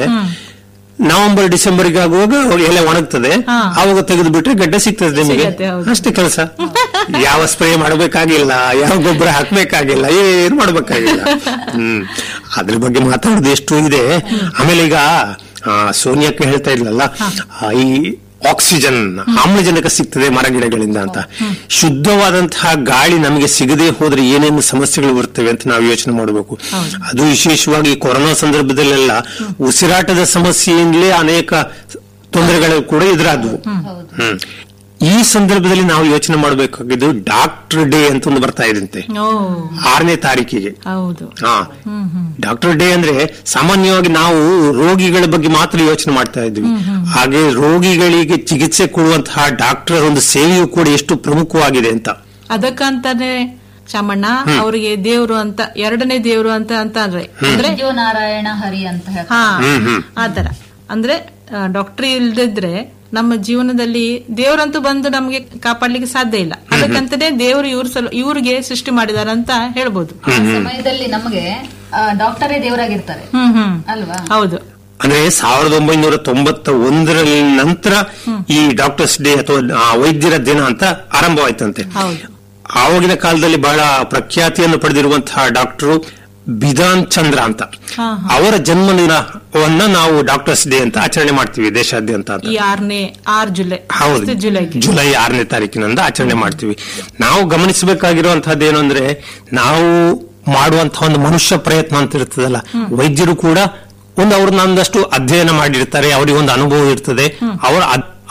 ನವೆಂಬರ್ ಡಿಸೆಂಬರ್ಗೆ ಆಗುವಾಗ ಎಲೆ ಒಣಗ್ತದೆ ಹಾ. ಆವಾಗ ತೆಗೆದು ಬಿಟ್ರೆ ಗಡ್ಡೆ ಸಿಗ್ತದೆ ನಿಮಗೆ ಸಿಗತ್ತೆ, ಹೌದು. ಅಷ್ಟೇ ಕೆಲಸ ಯಾವ ಸ್ಪ್ರೇ ಮಾಡಬೇಕಾಗಿಲ್ಲ ಯಾವ ಗೊಬ್ಬರ ಹಾಕ್ಬೇಕಾಗಿಲ್ಲ ಏನು ಮಾಡಬೇಕಾಗಿಲ್ಲ ಹ್ಮ್ ಅದ್ರ ಬಗ್ಗೆ ಮಾತಾಡೋದು ಎಷ್ಟು ಇದೆ ಆಮೇಲೆ ಈಗ ಆ, ಸೋನಿಯಕ್ಕೆ ಹೇಳ್ತಾ ಇದ್ಲಲ್ಲ ಆ, ಈ ಆಕ್ಸಿಜನ್ ಆಮ್ಲಜನಕ ಸಿಗ್ತದೆ ಮರ ಗಿಡಗಳಿಂದ ಅಂತ ಶುದ್ಧವಾದಂತಹ ಗಾಳಿ ನಮಗೆ ಸಿಗದೆ ಹೋದ್ರೆ ಏನೇನು ಸಮಸ್ಯೆಗಳು ಬರ್ತವೆ ಅಂತ ನಾವು ಯೋಚನೆ ಮಾಡಬೇಕು ಅದು ವಿಶೇಷವಾಗಿ ಈ ಕೊರೋನಾ ಸಂದರ್ಭದಲ್ಲೆಲ್ಲ ಉಸಿರಾಟದ ಸಮಸ್ಯೆಯಿಂದಲೇ ಅನೇಕ ತೊಂದರೆಗಳು ಕೂಡ ಎದುರಾದವು ಹ್ಮ್ ಈ ಸಂದರ್ಭದಲ್ಲಿ ನಾವು ಯೋಚನೆ ಮಾಡಬೇಕಾಗಿದ್ದು ಡಾಕ್ಟರ್ ಡೇ ಅಂತ ಒಂದು ಬರ್ತಾ ಇದಂತೆ ಓ ಆರನೇ ತಾರೀಕಿಗೆ ಹೌದು ಹಾ ಡಾಕ್ಟರ್ ಡೇ ಅಂದ್ರೆ ಸಾಮಾನ್ಯವಾಗಿ ನಾವು ರೋಗಿಗಳ ಬಗ್ಗೆ ಮಾತ್ರ ಯೋಚನೆ ಮಾಡ್ತಾ ಇದ್ವಿ ಹಾಗೆ ರೋಗಿಗಳಿಗೆ ಚಿಕಿತ್ಸೆ ಕೊಡುವಂತಹ ಡಾಕ್ಟರ್ ಒಂದು ಸೇವೆಯು ಕೂಡ ಎಷ್ಟು ಪ್ರಮುಖವಾಗಿದೆ ಅಂತ ಅದಕ್ಕಂತಾನೆ ಚಾಮಣ್ಣ ಅವರಿಗೆ ದೇವ್ರು ಅಂತ ಎರಡನೇ ದೇವ್ರು ಅಂತ ಅಂತ ಅಂದ್ರೆ ಅಂದ್ರೆ ಜೋ ನಾರಾಯಣ ಹರಿ ಅಂತ ಹೇಳ್ತಾರೆ ಹಾ ಆತರ ಅಂದ್ರೆ ಡಾಕ್ಟರ್ ಇಲ್ದಿದ್ರೆ ನಮ್ಮ ಜೀವನದಲ್ಲಿ ದೇವರಂತೂ ಬಂದು ನಮ್ಗೆ ಕಾಪಾಡ್ಲಿಕ್ಕೆ ಸಾಧ್ಯ ಇಲ್ಲ ಅದಕ್ಕಂತಾನೆ ದೇವರು ಇವ್ರ ಸಲ ಇವ್ರಿಗೆ ಸೃಷ್ಟಿ ಮಾಡಿದಾರ ಅಂತ ಹೇಳ್ಬೋದು ಆ ಸಮಯದಲ್ಲಿ ನಮಗೆ ಡಾಕ್ಟರೇ ದೇವರಾಗಿರ್ತಾರೆ ಹ್ಮ್ ಹ್ಮ್ ಅಲ್ವಾ ಹೌದು ಅಂದ್ರೆ ಸಾವಿರದ ಒಂಬೈನೂರ ತೊಂಬತ್ತ ಒಂದರ ನಂತರ ಈ ಡಾಕ್ಟರ್ಸ್ ಡೇ ಅಥವಾ ಆ, ವೈದ್ಯರ ದಿನ ಅಂತ ಆರಂಭವಾಯ್ತಂತೆ ಹೌದು ಆವಾಗಿನ ಕಾಲದಲ್ಲಿ ಬಹಳ ಪ್ರಖ್ಯಾತಿಯನ್ನು ಪಡೆದಿರುವಂತಹ ಡಾಕ್ಟರ್ ಬಿಧಾನ್ ಚಂದ್ರ ಅಂತ ಹಾ, ಅವರ ಜನ್ಮದಿನವನ್ನ ನಾವು ಡಾಕ್ಟರ್ಸ್ ಡೇ ಅಂತ ಆಚರಣೆ ಮಾಡ್ತೀವಿ ದೇಶಾದ್ಯಂತ ಅಂತ ಈ ಆರನೇ ಆರ್ ಜುಲೈ ಹೌದು ಜುಲೈಗೆ ಜುಲೈ ಆರನೇ ತಾರೀಕಿನಿಂದ ಆಚರಣೆ ಮಾಡ್ತೀವಿ ನಾವು ಗಮನಿಸಬೇಕಾಗಿರುವಂತಹದ್ದು ಏನು ಅಂದ್ರೆ ನಾವು ಮಾಡುವಂತಹ ಒಂದು ಮನುಷ್ಯ ಪ್ರಯತ್ನ ಅಂತ ಇರ್ತದಲ್ಲ ವೈದ್ಯರು ಕೂಡ ಒಂದು ಅವ್ರನ್ನ ಒಂದಷ್ಟು ಅಧ್ಯಯನ ಮಾಡಿರ್ತಾರೆ ಅವರಿಗೆ ಒಂದು ಅನುಭವ ಇರ್ತದೆ ಅವರ ಅದ್-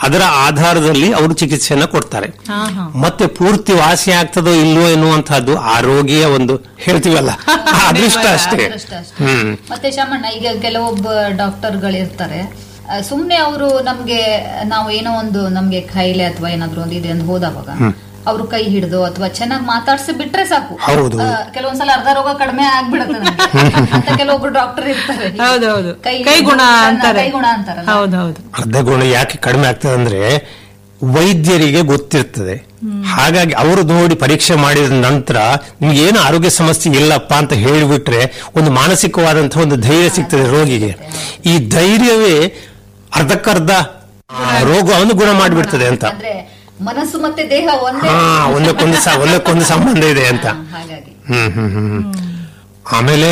ಅದರ ಆಧಾರದಲ್ಲಿ ಅವರು ಚಿಕಿತ್ಸೆಯನ್ನ ಕೊಡ್ತಾರೆ ಹಾ ಹಾ ಮತ್ತೆ ಪೂರ್ತಿ ವಾಸಿ ಆಗ್ತದೋ ಇಲ್ವೋ ಎನ್ನುವಂತಹದ್ದು ಆ ರೋಗಿಯ ಒಂದು ಹೇಳ್ತೀವಲ್ಲ ಆ ಅದೃಷ್ಟ ಅಷ್ಟೇ ಅದೃಷ್ಟ ಅಷ್ಟೇ. ಹ್ಮ್ ಮತ್ತೆ ಶಾಮಣ್ಣ ಈಗ ಕೆಲವೊಬ್ಬ ಡಾಕ್ಟರ್ಗಳು ಇರ್ತಾರೆ ಆ, ಸುಮ್ನೆ ಅವರು ನಮ್ಗೆ ನಾವು ಏನೋ ಒಂದು ನಮ್ಗೆ ಕಾಯಿಲೆ ಅಥವಾ ಏನಾದ್ರು ಒಂದು ಇದೆ ಅಂತ ಹೋದವಾಗ ಅವ್ರು ಕೈ ಹಿಡಿದು ಅಥವಾ ಚೆನ್ನಾಗಿ ಮಾತಾಡ್ಸಿ ಬಿಟ್ರೆ ಸಾಕು ಹೌದು. ಆ, ಕೆಲವೊಂದ್ಸಲ ಅರ್ಧ ರೋಗ ಕಡಿಮೆ ಆಗ್ಬಿಡುತ್ತೆ ನಮ್ಗೆ. ಅಂತ ಕೆಲವೊಬ್ರು ಡಾಕ್ಟರ್ ಇರ್ತಾರೆ ಹೌದೌದು ಕೈ ಕೈ ಗುಣ ಹಿಡ್ದು ಅಂತಾರೆ ಕೈ ಗುಣ ಅಂತಾರಲ್ಲ ಹೌದೌದು ಅರ್ಧ ಗುಣ ಯಾಕೆ ಕಡಿಮೆ ಆಗ್ತದೆ ಅಂದ್ರೆ ವೈದ್ಯರಿಗೆ ಗೊತ್ತಿರ್ತದೆ ಹಾಗಾಗಿ ಅವರು ನೋಡಿ ಪರೀಕ್ಷೆ ಮಾಡಿದ ನಂತರ ನಿಮ್ಗೆ ಏನು ಆರೋಗ್ಯ ಸಮಸ್ಯೆ ಇಲ್ಲಪ್ಪ ಅಂತ ಹೇಳಿಬಿಟ್ರೆ ಒಂದು ಮಾನಸಿಕವಾದಂತಹ ಒಂದು ಧೈರ್ಯ ಸಿಗ್ತದೆ ರೋಗಿಗೆ ಈ ಧೈರ್ಯವೇ ಅರ್ಧಕ್ಕರ್ಧ ಆ, ರೋಗವನ್ನು ಗುಣ ಮಾಡಿಬಿಡ್ತದೆ ಅಂತ ಅಂದ್ರೆ ಮನಸ್ಸು ಮತ್ತೆ ದೇಹ ಒಂದೇ ಹಾ ಒಂದಕ್ಕೊಂದು ಸ- ಒಂದಕ್ಕೊಂದು ಸಂಬಂಧ ಇದೆ ಅಂತ ಹಾಗಾಗಿ ಹ್ಮ್ ಹ್ಮ್ ಹ್ಮ್ ಆಮೇಲೆ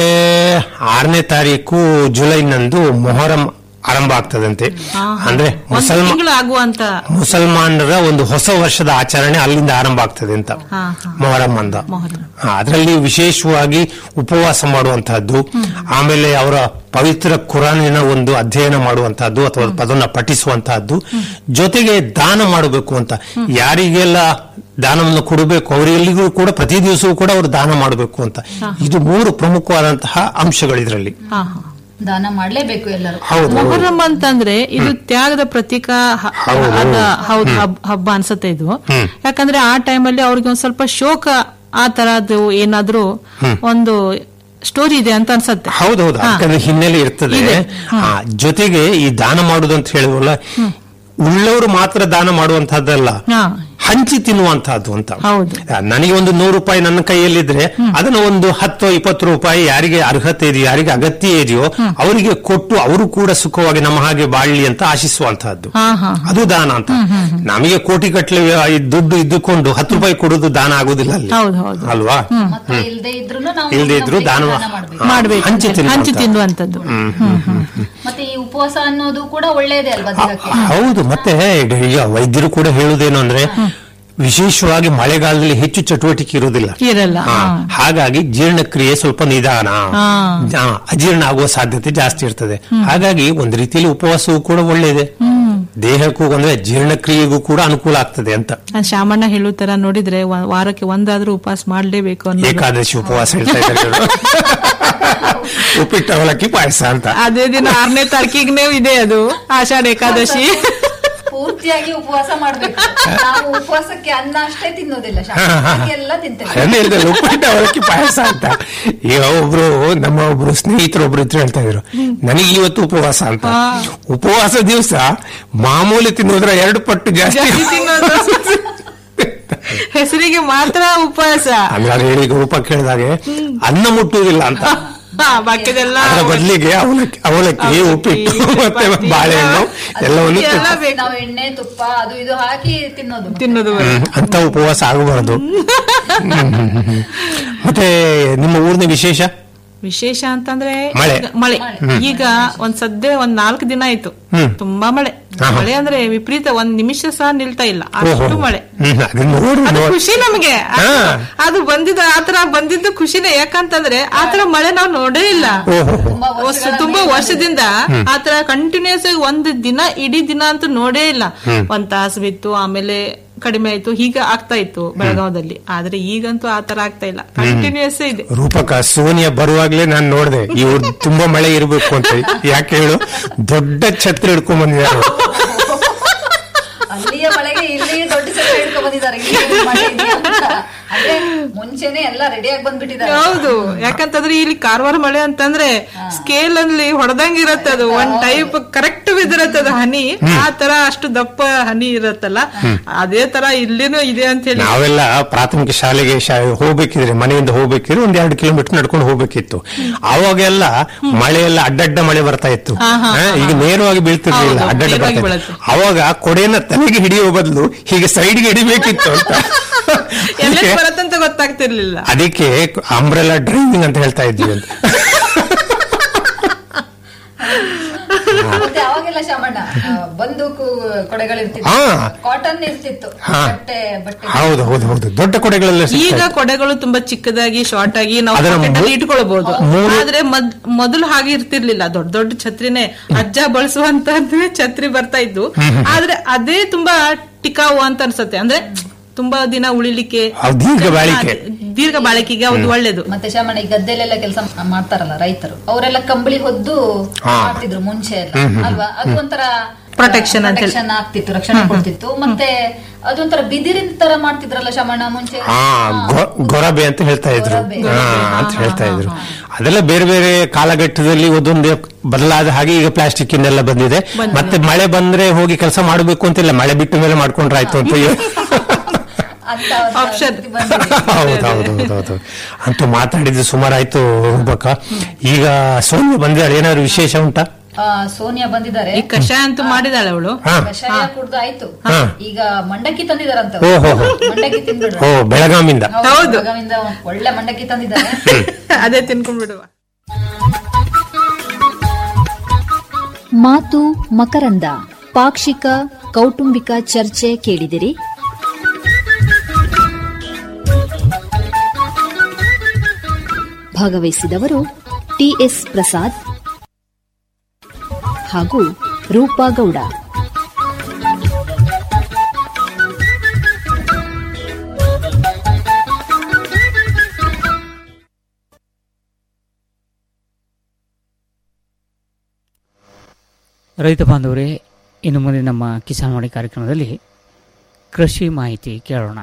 ಆರನೇ ತಾರೀಕು ಜುಲೈನಂದು ಮೊಹರಂ ಆರಂಭ ಆಗ್ತದಂತೆ ಅಂದ್ರೆ ಒಂದು ಮುಸಲ್ಮಾನ್ ತಿಂಗಳು ಆಗುವಂತ ಮುಸಲ್ಮಾನರ ಒಂದು ಹೊಸ ವರ್ಷದ ಆಚರಣೆ ಅಲ್ಲಿಂದ ಆರಂಭ ಆಗ್ತದೆ ಅಂತ ಹಾ, ಹಾ. ಮೊಹರಂ ಅಂದ ಮೊಹರಂ. ಹಾ, ಅದರಲ್ಲಿ ವಿಶೇಷವಾಗಿ ಉಪವಾಸ ಮಾಡುವಂತಹದ್ದು ಆಮೇಲೆ ಅವರ ಪವಿತ್ರ ಕುರಾನಿನ ಒಂದು ಅಧ್ಯಯನ ಮಾಡುವಂತಹದ್ದು ಅಥವಾ ಅದನ್ನ ಪಠಿಸುವಂತಹದ್ದು ಜೊತೆಗೆ ದಾನ ಮಾಡಬೇಕು ಅಂತ ಯಾರಿಗೆಲ್ಲ ದಾನವನ್ನು ಕೊಡಬೇಕು ಅವರೆಲ್ಲಿಗೂ ಕೂಡ ಪ್ರತಿ ದಿವಸವೂ ಕೂಡ ಅವರು ದಾನ ಮಾಡಬೇಕು ಅಂತ ಇದು ಮೂರು ಪ್ರಮುಖವಾದಂತಹ ಅಂಶಗಳು ಇದರಲ್ಲಿ ಹಾ ಹಾ ದಾನ ಮಾಡ್ಲೇಬೇಕು ಎಲ್ಲರೂ ಹೌದು ಮೊಹರಂ ಅಂತಂದ್ರೆ ಇದು ತ್ಯಾಗದ ಪ್ರತೀಕ ಹ- ಹೌದು. ಅದ ಹೌದು ಹಬ್- ಹಬ್ಬ ಅನ್ಸತ್ತೆ ಇದು ಹ್ಮ್. ಯಾಕಂದ್ರೆ ಆ ಟೈಮಲ್ಲಿ ಅವ್ರಿಗೆ ಒಂದ್ ಸ್ವಲ್ಪ ಶೋಕ ಆ ತರದ್ದು ಏನಾದ್ರೂ ಒಂದು ಸ್ಟೋರಿ ಇದೆ ಅಂತ ಅನ್ಸತ್ತೆ ಹೌದೌದು ಹಾ. ಅದಕ್ಕೆ ಹಿನ್ನೆಲೆ ಇರ್ತದೆ ಇದೆ. ಆ, ಜೊತೆಗೆ ಈ ದಾನ ಮಾಡುದು ಅಂತ ಹೇಳುವಲ್ಲ ಉಳ್ಳವರು ಮಾತ್ರ ದಾನ ಮಾಡುವಂತಹದ್ದಲ್ಲ ಹಾ ಹಂಚಿ ತಿನ್ನುವಂತಹದ್ದು ಅಂತ ಹೌದು. ಆ, ನನಗೆ ಒಂದು ನೂರು ರೂಪಾಯಿ ನನ್ನ ಕೈಯಲ್ಲಿದ್ರೆ ಅದನ್ನ ಒಂದು ಹತ್ತು ಇಪ್ಪತ್ತು ರೂಪಾಯಿ ಯಾರಿಗೆ ಅರ್ಹತೆ ಇದೆಯೋ ಯಾರಿಗೆ ಅಗತ್ಯ ಇದೆಯೋ ಅವರಿಗೆ ಕೊಟ್ಟು ಅವರು ಕೂಡ ಸುಖವಾಗಿ ನಮ್ಮ ಹಾಗೆ ಬಾಳ್ಲಿ ಅಂತ ಆಶಿಸುವಂತಹದ್ದು ಹಾ ಹಾ ಅದು ದಾನ ಅಂತ ನಮಗೆ ಕೋಟಿ ಕಟ್ಲೆ ದುಡ್ಡು ಇದ್ದುಕೊಂಡು ಹತ್ತು ರೂಪಾಯಿ ಕೊಡುದು ದಾನ ಆಗುದಿಲ್ಲ ಅಲ್ಲಿ ಹೌದು, ಹೌದು. ಅಲ್ವಾ ಮತ್ತೆ ಇಲ್ದೇ ಇದ್ರು ನಾವು ಇಲ್ದೇ ಇದ್ರು ನಮ್ಗೆ ದಾನ ದಾನ ಮಾಡ್ಬೇಕು ಮಾಡ್ಬೇಕು ಹಂಚಿ ಹಂಚಿ ತಿನ್ನುವಂಥದ್ದು. ತಿನ್ನುವಂಥದ್ದು ಮತ್ತೆ ಈ ಉಪವಾಸ ಅನ್ನೋದು ಕೂಡ ಒಳ್ಳೇದೇ ಅಲ್ವಾ ದೇಹಕ್ಕೆ ಹೌದು ಮತ್ತೆ ಈಗ ವೈದ್ಯರು ಕೂಡ ಹೇಳುವುದೇನು ಅಂದ್ರೆ ವಿಶೇಷವಾಗಿ ಮಳೆಗಾಲದಲ್ಲಿ ಹೆಚ್ಚು ಚಟುವಟಿಕೆ ಇರುವುದಿಲ್ಲ ಇರಲ್ಲ ಹಾ, ಹಾ. ಹಾಗಾಗಿ ಜೀರ್ಣಕ್ರಿಯೆ ಸ್ವಲ್ಪ ನಿಧಾನ ಹಾ. ಹಾ, ಅಜೀರ್ಣ ಆಗುವ ಸಾಧ್ಯತೆ ಜಾಸ್ತಿ ಇರ್ತದೆ ಹಾಗಾಗಿ ಒಂದು ರೀತಿಯಲ್ಲಿ ಉಪವಾಸವೂ ಕೂಡ ಒಳ್ಳೆಯದೇ ದೇಹಕ್ಕೂ ಅಂದ್ರೆ ಜೀರ್ಣಕ್ರಿಯೆಗೂ ಕೂಡ ಅನುಕೂಲ ಆಗ್ತದೆ ಅಂತ ಆ ಶಾಮಣ್ಣ ಹೇಳೋ ತರ ನೋಡಿದ್ರೆ ವ- ವಾರಕ್ಕೆ ಒಂದಾದ್ರೂ ಉಪವಾಸ ಮಾಡ್ಲೇಬೇಕು ಅನ್ನೋದು ಏಕಾದಶಿ ಉಪವಾಸ ಹೇಳ್ತಾ ಇದ್ದಾರೆ ಇವರು. ಉಪ್ಪಿಟ್ಟು ಅವಲಕ್ಕಿ ಪಾಯಸ ಅಂತ ಅದೇ ದಿನ ಆರನೇ ತಾರೀಕಿಗೆ ಇದೆ ಅದು ಆಷಾಢ ಏಕಾದಶಿ ಪೂರ್ತಿಯಾಗಿ ಉಪವಾಸ ಮಾಡ್ಬೇಕು ನಾವು ಉಪವಾಸಕ್ಕೆ ಅನ್ನ ಅಷ್ಟೇ ತಿನ್ನೋದಿಲ್ಲ ಶಾಸ್ತ್ರಕ್ಕೆ ಎಲ್ಲ ತಿಂತೇವೆ ಅದನ್ನೇ ಹೇಳಿದೆ ಉಪ್ಪಿಟ್ಟು ಅವಲಕ್ಕಿ ಪಾಯಸ ಅಂತ ಈಗ ಒಬ್ರು ನಮ್ಮ ಒಬ್ರು ಸ್ನೇಹಿತರು ಒಬ್ರು ಇದ್ರು ಹೇಳ್ತಾ ಇದ್ರು ನನಗೆ ಇವತ್ತು ಉಪವಾಸ ಅಂತ ಉಪವಾಸ ದಿವಸ ಮಾಮೂಲಿ ತಿನ್ನೋದ್ರ ಎರಡು ಪಟ್ಟು ಜಾಸ್ತಿ ಜಾಸ್ತಿ ತಿನ್ನೋದು. ಹೆಸರಿಗೆ ಮಾತ್ರ ಉಪವಾಸ ಅಂದ್ರೆ ಅದು ಹೇಳಿ ರೂಪ ಕೇಳಿದಾಗೆ ಅನ್ನ ಮುಟ್ಟುವುದಿಲ್ಲ ಅಂತ ಹಾ, ಬಾಕಿದೆಲ್ಲ ಅದರ ಬದಲಿಗೆ ಅವಲಕ್ಕಿ ಅವಲಕ್ಕಿ ಅವಲಕ್ಕಿ, ಉಪ್ಪಿಟ್ಟು ಮತ್ತೆ ಚಪಾತಿ, ಬಾಳೆಹಣ್ಣು ಎಲ್ಲವನ್ನು ಎಲ್ಲ ತಿಂತಾರೆ. ಬೇಕು. ನಾವು ಎಣ್ಣೆ ತುಪ್ಪ ಅದು ಇದು ಹಾಕಿ ತಿನ್ನೋದು ಮತ್ತೆ. ತಿನ್ನೋದು ಹ್ಮ್, ಅಂತ ಉಪವಾಸ ಆಗಬಾರದು ಹ್ಮ್, ಹ್ಮ್, ಹ್ಮ್, ಹ್ಮ್. ಮತ್ತೆ ನಿಮ್ಮ ಊರಿನ ವಿಶೇಷ ವಿಶೇಷ ಅಂತಂದ್ರೆ ಮಳೆ. ಈಗ ಮಳೆ ಈಗ ಒಂದ್ ಸದ್ಯ ಒಂದ್ ನಾಲ್ಕು ದಿನ ಆಯ್ತು ಹ್ಮ್. ತುಂಬಾ ಮಳೆ ಆಹಾ. ಮಳೆ ಅಂದ್ರೆ ವಿಪರೀತ ಒಂದ್ ನಿಮಿಷ ಸಹ ನಿಲ್ತಾ ಇಲ್ಲ ಅಷ್ಟು ಓಹೋ. ಮಳೆ ಹ್ಮ್, ಅದನ್ನ ನೋಡಿ ಅದು ನೋಡಿ ಖುಷಿ ನಮಗೆ ಹಾ. ಅದು ಬಂದಿದ್ದು ಆತರ ಬಂದಿದ್ದು ಖುಷಿನೇ ಯಾಕಂತಂದ್ರೆ ಆತರ ಮಳೆ ನಾವು ನೋಡೇ ಇಲ್ಲ ಓಹೋ ತುಂಬಾ ವರ್ಷ- ವರ್ಷಗಳ ತುಂಬಾ ಮೇಲೆ ವರ್ಷದಿಂದ ಆತರ ಕಂಟಿನ್ಯೂಸ್ ಆಗಿ ಒಂದ್ ದಿನ ಇಡೀ ದಿನ ಅಂತೂ ನೋಡೇ ಇಲ್ಲ ಒಂದ್ ತಾಸು ಬಿತ್ತು ಆಮೇಲೆ ಕಡಿಮೆ ಆಯ್ತು ಹೀಗೆ ಆಗ್ತಾ ಇತ್ತು ಬೆಳಗಾವದಲ್ಲಿ ಆದ್ರೆ ಈಗಂತೂ ಆತರ ಆಗ್ತಾ ಇಲ್ಲ ಕಂಟಿನ್ಯೂಸ್ ಇದೆ ರೂಪಕ ಸೋನಿಯಾ ಬರುವಾಗ್ಲೇ ನಾನು ನೋಡಿದೆ ಇವ್ರು ತುಂಬಾ ಮಳೆ ಇರಬೇಕು ಅಂತ ಯಾಕೆ ಹೇಳು ದೊಡ್ಡ ಛತ್ರಿ ಹಿಡ್ಕೊಂಡ್ ಬಂದಿದ್ದಾರೆ ಅವ್ರು. ಅಲ್ಲಿಯ ಮಳೆಗೆ ಇಲ್ಲಿ ದೊಡ್ಡ ಸೆಟ್ ಹಿಡ್ಕೊಂಡ್ ಬಂದಿದ್ದಾರೆ ಇಲ್ಲಿ ಮಳೆ ಇದೆಯಾ ಅಂತ. ಅಂದ್ರೆ ಮುಂಚೆನೆ ಎಲ್ಲ ರೆಡಿ ಆಗಿ ಬಂದ್ಬಿಟ್ಟಿದ್ದಾರೆ ಹೌದು ಯಾಕಂತಂದ್ರೆ ಇಲ್ಲಿ ಕಾರವಾರ ಮಳೆ ಅಂತಂದ್ರೆ ಸ್ಕೇಲ್ ಅಲ್ಲಿ ಹೊಡೆದಂಗ್ ಇರತ್ತೆ ಅದು ಒಂದ್ ಟೈಪ್ ಕರೆಕ್ಟ್ ಬಿದ್ದಿರತ್ತೆ ಅದು ಹನಿ ಆ ತರ ಅಷ್ಟು ದಪ್ಪ ಹನಿ ಇರತ್ತಲ್ಲ ಅದೇ ತರ ಇಲ್ಲಿನೂ ಇದೆ ಅಂತ ಹೇಳಿ ನಾವೆಲ್ಲ ಪ್ರಾಥಮಿಕ ಶಾಲೆಗೆ ಶಾ- ಹೋಗ್ಬೇಕಿದ್ರೆ ಮನೆಯಿಂದ ಹೋಗ್ಬೇಕಿದ್ರೆ ಒಂದ್ ಎರಡು ಕಿಲೋಮೀಟರ್ ನಡ್ಕೊಂಡು ಹೋಗ್ಬೇಕಿತ್ತು ಅವಾಗೆಲ್ಲ ಮಳೆ ಎಲ್ಲ ಅಡ್ಡಡ್ಡ ಮಳೆ ಬರ್ತಾ ಇತ್ತು ಹಾ, ಹಾ, ಹಾ, ಈಗ ನೇರವಾಗಿ ಬೀಳ್ತಿರ್ಲಿಲ್ಲ ಹೌದು, ಅಡ್ಡಡ್ಡ ನೇರವಾಗಿ ಬರ್ತಾ ಇತ್ತು. ಬೀಳುತ್ತೆ. ಅವಾಗ ಕೊಡೆಯನ್ನ ತಲೆಗೆ ಹಿಡಿಯುವ ಬದಲು ಹೀಗೆ ಸೈಡ್ಗೆ ಹಿಡಿಬೇಕಿತ್ತು ಅಂತ ಎಲ್ಲ ಅದಕ್ಕೆ- ಬರತ್ತಂತ ಗೊತ್ತಾಗ್ತಿರ್ಲಿಲ್ಲ ಅದಕ್ಕೆ ಅಂಬ್ರೆಲಾ ಡ್ರೈವಿಂಗ್ ಅಂತ ಹೇಳ್ತಾ ಇದ್ವಿ ಅಂತ ಮತ್ತೆ ಅವಾಗೆಲ್ಲ ಅಲ್ಲ ಶಾಮಣ್ಣ ಆ, ಬಂದೂಕು ಕೊಡೆಗಳಿರ್ತಿತ್ತು ಹಾ. ಕಾಟನ್ ಇರ್ತಿತ್ತು ಹಾ. ಬಟ್ಟೆ ಬಟ್ಟೆ ಹೌದು ಹೌದು ಹೌದು ದೊಡ್ಡ ಕೊಡೆಗಳೆಲ್ಲ ಸಿಗ್ತಾ ಈಗ ಇತ್ತು. ಕೊಡೆಗಳು ತುಂಬಾ ಚಿಕ್ಕದಾಗಿ ಶಾರ್ಟ್ ಆಗಿ ನಾವು ಅದರ ಪಾಕೆಟ್ ಅಲ್ಲಿ ಮೂ- ಇಟ್ಕೊಳ್ಬಹುದು ಮೂರು- ಆದ್ರೆ ಮದ್- ಮೊದಲು ಹಾಗೆ ಇರ್ತಿರ್ಲಿಲ್ಲ ದೊಡ್ಡ ದೊಡ್ಡ ಛತ್ರಿನೇ ಅಜ್ಜ ಬಳಸುವಂತದ್ದೇ ಛತ್ರಿ ಬರ್ತಾ ಇದ್ದು ಆದ್ರೆ ಅದೇ ತುಂಬಾ ಟಿಕಾವು ಅಂತ ಅನ್ಸತ್ತೆ ಅಂದ್ರೆ ತುಂಬಾ ದಿನ ಉಳಿಲಿಕ್ಕೆ ಅದು ದೀರ್ಘ ಬಾಳಿಕೆ. ದೀರ್ಘ ಬಾಳಿಕೆಗೆ ಅದು ಒಳ್ಳೇದು ಮತ್ತೆ ಶಾಮಣ್ಣ ಈ ಗದ್ದೆಲೆಲ್ಲ ಕೆಲಸ ಮಾಡ್ತಾರಲ್ಲ ರೈತರು ಅವರೆಲ್ಲ ಕಂಬಳಿ ಹೊದ್ದು ಹಾ. ಮಾಡ್ತಿದ್ರು ಮುಂಚೆ ಎಲ್ಲ ಅಲ್ವಾ ಅದು ಒಂಥರ Protection ಅಂತ ಹೇಳಿ. protection ಆಗ್ತಿತ್ತು ರಕ್ಷಣೆ ಕೊಡ್ತಿತ್ತು ಮತ್ತೆ ಅದೊಂಥರ ಬಿದಿರಿನ ತರ ಮಾಡ್ತಿದ್ರಲ್ಲ ಶಾಮಣ್ಣ ಮುಂಚೆ ಹಾ ಗೊ- ಗೊರಬೆ ಅಂತ ಹೇಳ್ತಾ ಇದ್ರು ಗೊರಬೆ. ಹಾ ಅಂತ ಹೇಳ್ತಾ ಇದ್ರು ಅದೆಲ್ಲ ಬೇರೆ ಬೇರೆ ಕಾಲಘಟ್ಟದಲ್ಲಿ ಒಂದೊಂದು ಬದಲಾದ ಹಾಗೆ ಈಗ ಪ್ಲಾಸ್ಟಿಕ್ ಇನ್ನೆಲ್ಲ ಬಂದಿದೆ ಮತ್ತೆ ಮಳೆ ಬಂದ್ರೆ ಹೋಗಿ ಕೆಲಸ ಮಾಡಬೇಕು ಅಂತಿಲ್ಲ ಮಳೆ ಬಿಟ್ಟ ಮೇಲೆ ಮಾಡ್ಕೊಂಡ್ರೆ ಆಯ್ತು ಅಂತ ಅಂತ ಒಂದು Option. ಸ್ಥಿತಿ ಬಂದಿದೆ. ಹೌದು ಹೌದು ಹೌದು ಹೌದು ಅಂತೂ ಮಾತಾಡಿದ್ದು ಸುಮಾರಾಯ್ತು ರೂಪಕ ಈಗ ಸೋನಿಯಾ ಬಂದಿದ್ದಾಳೆ ಏನಾದ್ರು ವಿಶೇಷ ಉಂಟಾ ಆ, ಸೋನಿಯಾ ಬಂದಿದ್ದಾರೆ ಈ ಕಷಾಯ ಅಂತೂ ಮಾಡಿದಾಳೆ ಅವಳು ಹಾ ಕಷಾಯ ಕುಡ್ದು ಆಯ್ತು ಹಾ. ಈಗ ಮಂಡಕ್ಕಿ ತಂದಿದಾರಂತ ಓ, ಹೋ, ಹೋ. ಮಂಡಕ್ಕಿ ತಿನ್ಬಿಡ್ರು ಓ ಬೆಳಗಾಮಿಂದ ಹೌದು. ಬೆಳಗಾವಿಂದ ಒಳ್ಳೆ ಮಂಡಕ್ಕಿ ತಂದಿದ್ದಾರೆ ಅದೇ ತಿನ್ಕೊಂಡ್ಬಿಡುವ ಮಾತು ಮಕರಂದ ಪಾಕ್ಷಿಕ ಕೌಟುಂಬಿಕ ಚರ್ಚೆ ಕೇಳಿದಿರಿ ಭಾಗವಹಿಸಿದವರು ಟಿಎಸ್ ಪ್ರಸಾದ್ ಹಾಗೂ ರೂಪಾ ಗೌಡ ರೈತ ಬಾಂಧವರೇ ಇನ್ನು ಮುಂದೆ ನಮ್ಮ ಕಿಸಾನ್ ವಾಣಿ ಕಾರ್ಯಕ್ರಮದಲ್ಲಿ ಕೃಷಿ ಮಾಹಿತಿ ಕೇಳೋಣ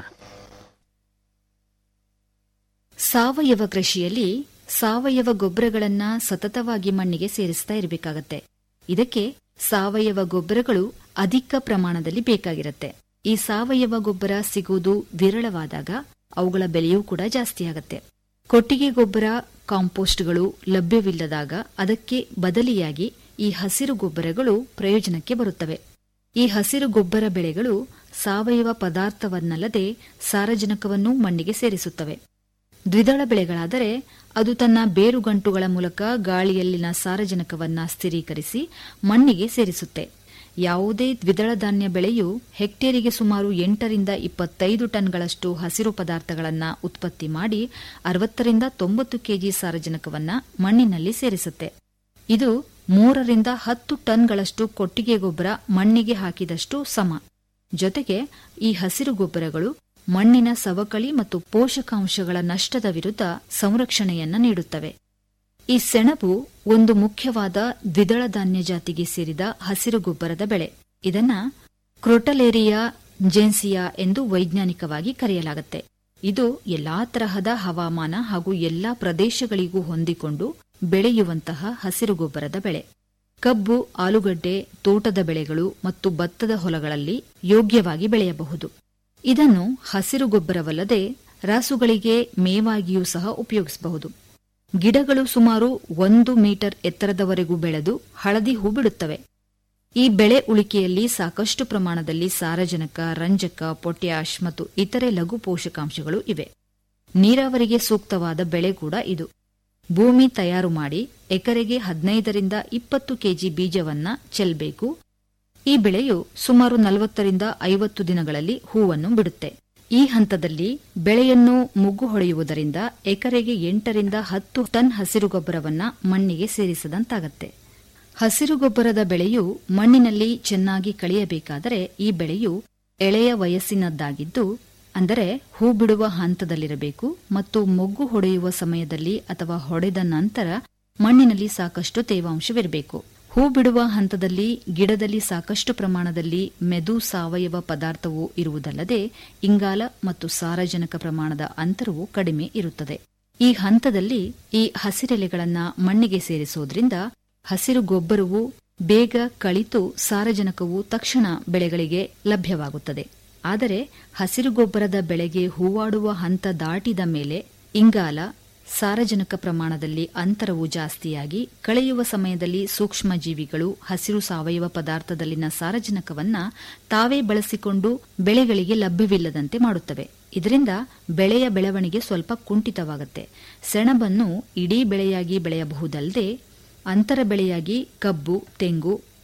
ಸಾವಯವ ಕೃಷಿಯಲ್ಲಿ ಸಾವಯವ ಗೊಬ್ಬರಗಳನ್ನ ಸತತವಾಗಿ ಮಣ್ಣಿಗೆ ಸೇರಿಸ್ತಾ ಇರಬೇಕಾಗತ್ತೆ ಇದಕ್ಕೆ ಸಾವಯವ ಗೊಬ್ಬರಗಳು ಅಧಿಕ ಪ್ರಮಾಣದಲ್ಲಿ ಬೇಕಾಗಿರುತ್ತೆ ಈ ಸಾವಯವ ಗೊಬ್ಬರ ಸಿಗುವುದು ವಿರಳವಾದಾಗ ಅವುಗಳ ಬೆಲೆಯೂ ಕೂಡ ಜಾಸ್ತಿ ಆಗತ್ತೆ ಕೊಟ್ಟಿಗೆ ಗೊಬ್ಬರ ಕಾಂಪೋಸ್ಟ್ಗಳು ಲಭ್ಯವಿಲ್ಲದಾಗ ಅದಕ್ಕೆ ಬದಲಿಯಾಗಿ ಈ ಹಸಿರು ಗೊಬ್ಬರಗಳು ಪ್ರಯೋಜನಕ್ಕೆ ಬರುತ್ತವೆ ಈ ಹಸಿರು ಗೊಬ್ಬರ ಬೆಳೆಗಳು ಸಾವಯವ ಪದಾರ್ಥವನ್ನಲ್ಲದೆ ಸಾರಜನಕವನ್ನೂ ಮಣ್ಣಿಗೆ ಸೇರಿಸುತ್ತವೆ ದ್ವಿದಳ ಬೆಳೆಗಳಾದರೆ ಅದು ತನ್ನ ಬೇರುಗಂಟುಗಳ ಮೂಲಕ ಗಾಳಿಯಲ್ಲಿನ ಸಾರಜನಕವನ್ನ ಸ್ಥಿರೀಕರಿಸಿ ಮಣ್ಣಿಗೆ ಸೇರಿಸುತ್ತೆ ಯಾವುದೇ ದ್ವಿದಳ ಧಾನ್ಯ ಬೆಳೆಯು ಹೆಕ್ಟೇರಿಗೆ ಸುಮಾರು ಎಂಟರಿಂದ ಇಪ್ಪತ್ತೈದು ಟನ್ಗಳಷ್ಟು ಹಸಿರು ಪದಾರ್ಥಗಳನ್ನು ಉತ್ಪತ್ತಿ ಮಾಡಿ ಅರವತ್ತರಿಂದ ತೊಂಬತ್ತು ಕೆಜಿ ಸಾರಜನಕವನ್ನ ಮಣ್ಣಿನಲ್ಲಿ ಸೇರಿಸುತ್ತೆ ಇದು ಮೂರರಿಂದ ಹತ್ತು ಟನ್ಗಳಷ್ಟು ಕೊಟ್ಟಿಗೆ ಗೊಬ್ಬರ ಮಣ್ಣಿಗೆ ಹಾಕಿದಷ್ಟು ಸಮ ಜೊತೆಗೆ ಈ ಹಸಿರು ಗೊಬ್ಬರಗಳು ಮಣ್ಣಿನ ಸವಕಳಿ ಮತ್ತು ಪೋಷಕಾಂಶಗಳ ನಷ್ಟದ ವಿರುದ್ಧ ಸಂರಕ್ಷಣೆಯನ್ನ ನೀಡುತ್ತವೆ ಈ ಸೆಣಬು ಒಂದು ಮುಖ್ಯವಾದ ದ್ವಿದಳ ಧಾನ್ಯ ಜಾತಿಗೆ ಸೇರಿದ ಹಸಿರು ಗೊಬ್ಬರದ ಬೆಳೆ ಇದನ್ನ ಕ್ರೋಟಲೇರಿಯಾ ಜೆನ್ಸಿಯಾ ಎಂದು ವೈಜ್ಞಾನಿಕವಾಗಿ ಕರೆಯಲಾಗುತ್ತೆ ಇದು ಎಲ್ಲಾ ತರಹದ ಹವಾಮಾನ ಹಾಗೂ ಎಲ್ಲಾ ಪ್ರದೇಶಗಳಿಗೂ ಹೊಂದಿಕೊಂಡು ಬೆಳೆಯುವಂತಹ ಹಸಿರು ಗೊಬ್ಬರದ ಬೆಳೆ ಕಬ್ಬು ಆಲೂಗಡ್ಡೆ ತೋಟದ ಬೆಳೆಗಳು ಮತ್ತು ಭತ್ತದ ಹೊಲಗಳಲ್ಲಿ ಯೋಗ್ಯವಾಗಿ ಬೆಳೆಯಬಹುದು ಇದನ್ನು ಹಸಿರು ಗೊಬ್ಬರವಲ್ಲದೆ ರಾಸುಗಳಿಗೆ ಮೇವಾಗಿಯೂ ಸಹ ಉಪಯೋಗಿಸಬಹುದು ಗಿಡಗಳು ಸುಮಾರು ಒಂದು ಮೀಟರ್ ಎತ್ತರದವರೆಗೂ ಬೆಳೆದು ಹಳದಿ ಹೂ ಬಿಡುತ್ತವೆ ಈ ಬೆಳೆ ಉಳಿಕೆಯಲ್ಲಿ ಸಾಕಷ್ಟು ಪ್ರಮಾಣದಲ್ಲಿ ಸಾರಜನಕ ರಂಜಕ ಪೊಟ್ಯಾಷ್ ಮತ್ತು ಇತರೆ ಲಘು ಪೋಷಕಾಂಶಗಳು ಇವೆ ನೀರಾವರಿಗೆ ಸೂಕ್ತವಾದ ಬೆಳೆ ಕೂಡ ಇದು ಭೂಮಿ ತಯಾರು ಮಾಡಿ ಎಕರೆಗೆ ಹದಿನೈದರಿಂದ ಇಪ್ಪತ್ತು ಕೆಜಿ ಬೀಜವನ್ನ ಚೆಲ್ಲಬೇಕು ಈ ಬೆಳೆಯು ಸುಮಾರು ನಲವತ್ತರಿಂದ ಐವತ್ತು ದಿನಗಳಲ್ಲಿ ಹೂವನ್ನು ಬಿಡುತ್ತೆ ಈ ಹಂತದಲ್ಲಿ ಬೆಳೆಯನ್ನು ಮುಗ್ಗು ಹೊಡೆಯುವುದರಿಂದ ಎಕರೆಗೆ ಎಂಟರಿಂದ ಹತ್ತು ಟನ್ ಹಸಿರು ಗೊಬ್ಬರವನ್ನ ಮಣ್ಣಿಗೆ ಸೇರಿಸದಂತಾಗತ್ತೆ ಹಸಿರು ಗೊಬ್ಬರದ ಬೆಳೆಯು ಮಣ್ಣಿನಲ್ಲಿ ಚೆನ್ನಾಗಿ ಕಳೆಯಬೇಕಾದರೆ ಈ ಬೆಳೆಯು ಎಳೆಯ ವಯಸ್ಸಿನದ್ದಾಗಿದ್ದು ಅಂದರೆ ಹೂ ಬಿಡುವ ಹಂತದಲ್ಲಿರಬೇಕು ಮತ್ತು ಮೊಗ್ಗು ಹೊಡೆಯುವ ಸಮಯದಲ್ಲಿ ಅಥವಾ ಹೊಡೆದ ನಂತರ ಮಣ್ಣಿನಲ್ಲಿ ಸಾಕಷ್ಟು ತೇವಾಂಶವಿರಬೇಕು ಹೂ ಬಿಡುವ ಹಂತದಲ್ಲಿ ಗಿಡದಲ್ಲಿ ಸಾಕಷ್ಟು ಪ್ರಮಾಣದಲ್ಲಿ ಮೆದು ಸಾವಯವ ಪದಾರ್ಥವು ಇರುವುದಲ್ಲದೆ ಇಂಗಾಲ ಮತ್ತು ಸಾರಜನಕ ಪ್ರಮಾಣದ ಅಂತರವು ಕಡಿಮೆ ಇರುತ್ತದೆ ಈ ಹಂತದಲ್ಲಿ ಈ ಹಸಿರೆಲೆಗಳನ್ನ ಮಣ್ಣಿಗೆ ಸೇರಿಸುವುದರಿಂದ ಹಸಿರು ಗೊಬ್ಬರವು ಬೇಗ ಕಳಿತು ಸಾರಜನಕವು ತಕ್ಷಣ ಬೆಳೆಗಳಿಗೆ ಲಭ್ಯವಾಗುತ್ತದೆ ಆದರೆ ಹಸಿರು ಗೊಬ್ಬರದ ಬೆಳೆಗೆ ಹೂವಾಡುವ ಹಂತ ದಾಟಿದ ಮೇಲೆ ಇಂಗಾಲ ಸಾರಜನಕ ಪ್ರಮಾಣದಲ್ಲಿ ಅಂತರವು ಜಾಸ್ತಿಯಾಗಿ ಕಳೆಯುವ ಸಮಯದಲ್ಲಿ ಸೂಕ್ಷ್ಮ ಜೀವಿಗಳು ಹಸಿರು ಸಾವಯವ ಪದಾರ್ಥದಲ್ಲಿನ ಸಾರಜನಕವನ್ನ ತಾವೇ ಬಳಸಿಕೊಂಡು ಬೆಳೆಗಳಿಗೆ ಲಭ್ಯವಿಲ್ಲದಂತೆ ಮಾಡುತ್ತವೆ ಇದರಿಂದ ಬೆಳೆಯ ಬೆಳವಣಿಗೆ ಸ್ವಲ್ಪ ಕುಂಠಿತವಾಗುತ್ತೆ ಸೆಣಬನ್ನು ಇಡೀ ಬೆಳೆಯಾಗಿ ಬೆಳೆಯಬಹುದಲ್ಲದೆ ಅಂತರ ಬೆಳೆಯಾಗಿ ಕಬ್ಬು ತೆಂಗು